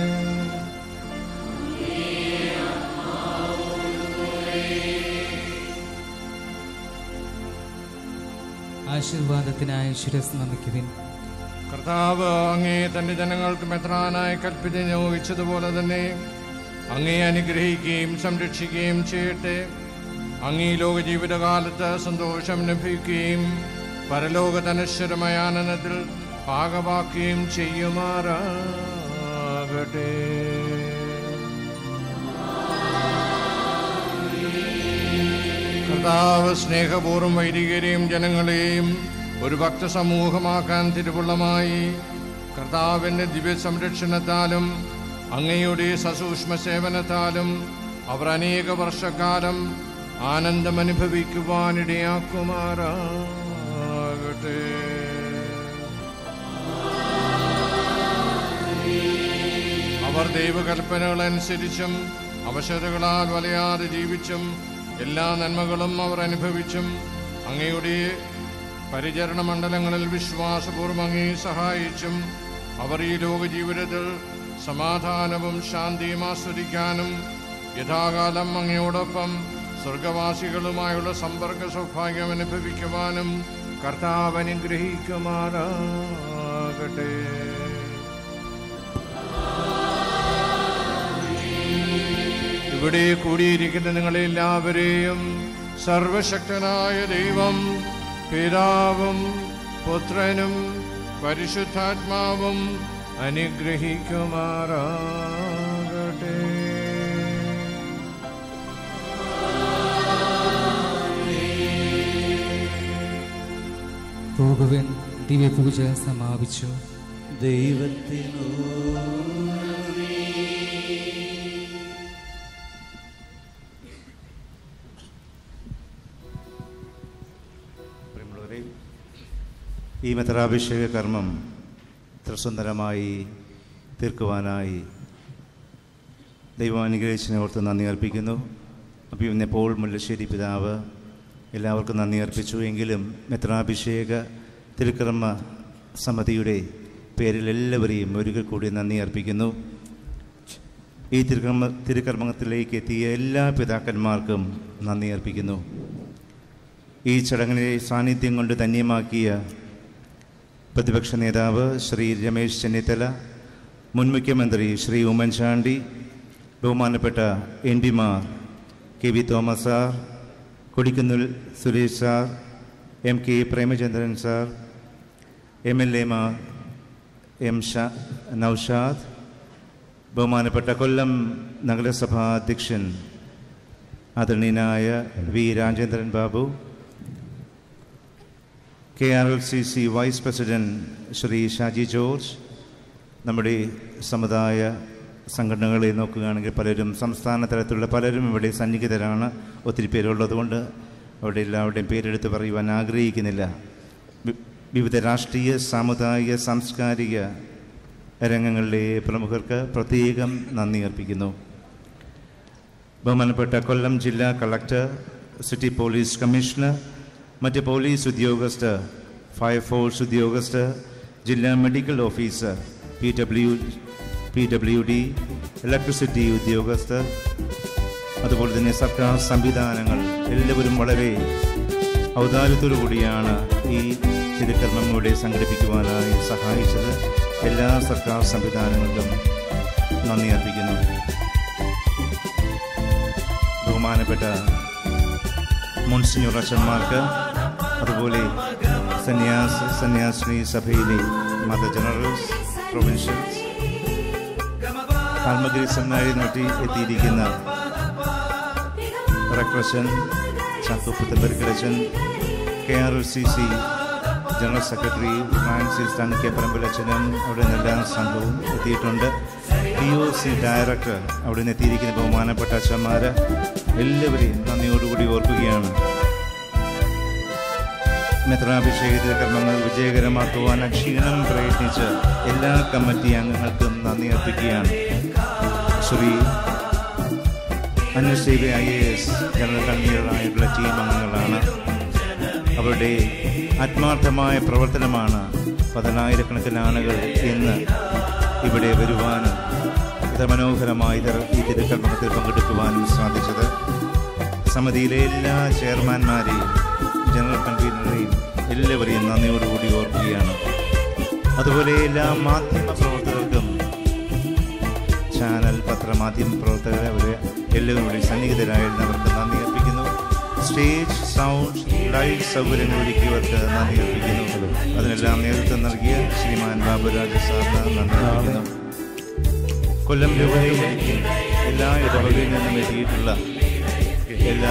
ആശീർവാദത്തിനായി ശിരസ് നമിക്കുവിൻ കർത്താവ് അങ്ങേ തന്റെ ജനങ്ങൾക്ക് മെത്രാനായി കൽപ്പിച്ച് നിയോഗിച്ചതുപോലെ തന്നെ അങ്ങേ അനുഗ്രഹിക്കുകയും സംരക്ഷിക്കുകയും ചെയ്യട്ടെ അങ്ങീ ലോക ജീവിതകാലത്ത് സന്തോഷം ലഭിക്കുകയും പരലോക തനശ്വരമായ ആനന്ദത്തിൽ ഭാഗമാക്കുകയും ചെയ്യുമാറാകട്ടെ കർത്താവ് സ്നേഹപൂർവ്വം വൈദികരെയും ജനങ്ങളെയും ഒരു ഭക്തസമൂഹമാക്കാൻ തിരുവുള്ളമായി കർത്താവിൻ്റെ ദിവ്യ സംരക്ഷണത്താലും അങ്ങയുടെ സസൂക്ഷ്മ സേവനത്താലും അവർ അനേക വർഷക്കാലം ആനന്ദം അനുഭവിക്കുവാനിടയാക്കുമാറാകട്ടെ അവർ ദൈവകൽപ്പനകൾ അനുസരിച്ചും അവശതകളാൽ വലയാതെ ജീവിച്ചും എല്ലാ നന്മകളും അവർ അനുഭവിച്ചും അങ്ങയുടെ പരിചരണ മണ്ഡലങ്ങളിൽ വിശ്വാസപൂർവ്വം അങ്ങേ സഹായിച്ചും അവർ ഈ ലോക ജീവിതത്തിൽ സമാധാനവും ശാന്തിയും ആസ്വദിക്കാനും യഥാകാലം അങ്ങയോടൊപ്പം സ്വർഗവാസികളുമായുള്ള സമ്പർക്ക സൗഭാഗ്യം അനുഭവിക്കുവാനും കർത്താവ് അനുഗ്രഹിക്കുമാറാകട്ടെ ഇവിടെ കൂടിയിരിക്കുന്ന നിങ്ങളെല്ലാവരെയും സർവശക്തനായ ദൈവം പിതാവും പുത്രനും പരിശുദ്ധാത്മാവും അനുഗ്രഹിക്കുമാറാകട്ടെ പോകുവിൻ ദിവ്യപൂജ സമാപിച്ചു ദൈവത്തിനോ പ്രിയമുള്ളവരെ ഈ മെത്രാഭിഷേക കർമ്മം ഇത്ര സുന്ദരമായി തീർക്കുവാനായി ദൈവം അനുഗ്രഹിച്ചതിനെ ഓർത്ത് നന്ദി അർപ്പിക്കുന്നു അപ്പോൾ ഇന്ന് പോൾ മുല്ലശ്ശേരി പിതാവ് എല്ലാവർക്കും നന്ദി അർപ്പിച്ചു എങ്കിലും മെത്രാഭിഷേക തിരുക്കർമ്മ സമിതിയുടെ പേരിൽ എല്ലാവരെയും ഒരിക്കൽ കൂടി നന്ദി അർപ്പിക്കുന്നു ഈ തിരുക്കർമ്മ തിരുക്കർമ്മത്തിലേക്ക് എത്തിയ എല്ലാ പിതാക്കന്മാർക്കും നന്ദി അർപ്പിക്കുന്നു ഈ ചടങ്ങിനെ സാന്നിധ്യം കൊണ്ട് ധന്യമാക്കിയ പ്രതിപക്ഷ നേതാവ് ശ്രീ രമേശ് ചെന്നിത്തല മുൻ മുഖ്യമന്ത്രി ശ്രീ ഉമ്മൻചാണ്ടി ബഹുമാനപ്പെട്ട എം പിമാർ K V Thomas sir Kodikunnil Suresh sir M K Premachandran sir M L എമാർ എം ഷാ നൗഷാദ് ബഹുമാനപ്പെട്ട കൊല്ലം നഗരസഭാ അധ്യക്ഷൻ ആദരണീയനായ V Rajendran Babu K R L C C vice president Shri Shaji George നമ്മുടെ സമുദായ സംഘടനകളെ നോക്കുകയാണെങ്കിൽ പലരും സംസ്ഥാന തലത്തിലുള്ള പലരും ഇവിടെ സന്നിഹിതരാണ് ഒത്തിരി പേരുള്ളതുകൊണ്ട് അവിടെ എല്ലാവരുടെയും പേരെടുത്ത് പറയുവാൻ ആഗ്രഹിക്കുന്നില്ല വി- വിവിധ രാഷ്ട്രീയ സാമുദായിക സാംസ്കാരിക രംഗങ്ങളിലെ പ്രമുഖർക്ക് പ്രത്യേകം നന്ദി അർപ്പിക്കുന്നു ബഹുമാനപ്പെട്ട കൊല്ലം ജില്ലാ കളക്ടർ സിറ്റി പോലീസ് കമ്മീഷണർ മറ്റ് പോലീസ് ഉദ്യോഗസ്ഥർ ഫയർഫോഴ്സ് ഉദ്യോഗസ്ഥർ ജില്ലാ medical officer P W P W D electricity ഉദ്യോഗസ്ഥർ അതുപോലെ തന്നെ സർക്കാർ സംവിധാനങ്ങൾ എല്ലാവരും വളരെ ഔദാര്യത്തോടു കൂടിയാണ് ഈ തിരുക്കർമ്മങ്ങളുടെ സംഘടിപ്പിക്കുവാനായി സഹായിച്ചത് എല്ലാ സർക്കാർ സംവിധാനങ്ങൾക്കും നന്ദി അർപ്പിക്കുന്നു ബഹുമാനപ്പെട്ട മുൻസിഞ്ഞൂർ അച്ഛന്മാർക്ക് അതുപോലെ സന്യാസ സന്യാസിനി സഭയിലെ മദർ ജനറൽസ് പ്രൊവിൻഷ്യൽസ് കാൽമഗിരി സെമിനാരി നോട്ടി എത്തിയിരിക്കുന്ന റക്രച്ചൻ ചാത്തുപ്പുത്തമ്പരിക്കലച്ചൻ K R L C C general secretary Francis തണിക്കപ്പറമ്പിലച്ചനും അവിടെ നിന്ന് എല്ലാ സംഘവും എത്തിയിട്ടുണ്ട് പി ഒ സി ഡയറക്ടർ അവിടെ നിന്ന് എത്തിയിരിക്കുന്ന ബഹുമാനപ്പെട്ട അച്ഛന്മാർ എല്ലാവരെയും നന്ദിയോടുകൂടി ഓർക്കുകയാണ് മെത്രാഭിഷേകത്തിലെ കർമ്മങ്ങൾ വിജയകരമാക്കുവാൻ അക്ഷീണം പ്രയത്നിച്ച് എല്ലാ കമ്മിറ്റി അംഗങ്ങൾക്കും നന്ദി അർപ്പിക്കുകയാണ് ശ്രീ അന്വേഷണ ഐ എ എസ് ജനറൽ കൺവീനറായിട്ടുള്ള ടീം അംഗങ്ങളാണ് അവരുടെ ആത്മാർത്ഥമായ പ്രവർത്തനമാണ് പതിനായിരക്കണക്കിന് ആളുകൾ ഇന്ന് ഇവിടെ വരുവാനും ഇത് മനോഹരമായി ഇത് ഈ തിരുക്കർമ്മത്തിൽ പങ്കെടുക്കുവാനും സാധിച്ചത് സമിതിയിലെ എല്ലാ ചെയർമാൻമാരെയും ജനറൽ കൺവീനറെയും എല്ലാവരെയും നന്ദിയോടുകൂടി ഓർക്കുകയാണ് അതുപോലെ എല്ലാ മാധ്യമ പ്രവർത്തകർക്കും ചാനൽ പത്രമാധ്യമ പ്രവർത്തകരെ അവരെ എല്ലാവരും സന്നിഹിതരായിരുന്നവർക്ക് നന്ദി അർപ്പിക്കുന്നു സ്റ്റേജ് സൗണ്ട് ലൈറ്റ് സൗകര്യങ്ങൾ ഒരുക്കിയവർക്ക് നന്ദി അർപ്പിക്കുന്നു അതിനെല്ലാം നേതൃത്വം നൽകിയ ശ്രീമാൻ ബാബുരാജ് സാറിന് നന്ദി അർപ്പിക്കുന്നു കൊല്ലം രൂപതയിലേക്ക് എല്ലാ ഇടവകയിൽ നിന്നും എത്തിയിട്ടുള്ള എല്ലാ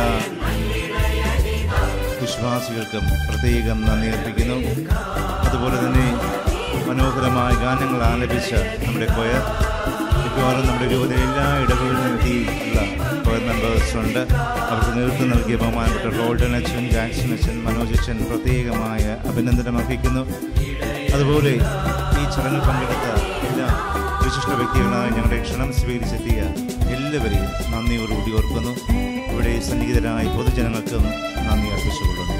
വിശ്വാസികൾക്കും പ്രത്യേകം നന്ദി അർപ്പിക്കുന്നു അതുപോലെ തന്നെ മനോഹരമായ ഗാനങ്ങൾ ആലപിച്ച നമ്മുടെ കൊയർ മിക്കവാറും നമ്മുടെ രൂപതയിൽ എല്ലാ ഇടവകളിലും എത്തിയിട്ടുള്ള കൊയർ മെമ്പേഴ്സ് ഉണ്ട് അവർക്ക് നേതൃത്വം നൽകിയ ബഹുമാനപ്പെട്ട റോൾഡൻ അച്ഛൻ ജാക്സൺ അച്ഛൻ മനോജ് അച്ഛൻ പ്രത്യേകമായ അഭിനന്ദനം അർഹിക്കുന്നു അതുപോലെ ഈ ചടങ്ങിൽ പങ്കെടുത്ത എല്ലാ വിശിഷ്ട വ്യക്തികളായ ഞങ്ങളുടെ ക്ഷണം സ്വീകരിച്ചെത്തിയ എല്ലാവരെയും നന്ദിയോടുകൂടി ഓർക്കുന്നു ഇവിടെ സന്നിഹിതരായ പൊതുജനങ്ങൾക്കും നന്ദി അർപ്പിച്ചുകൊള്ളുന്നു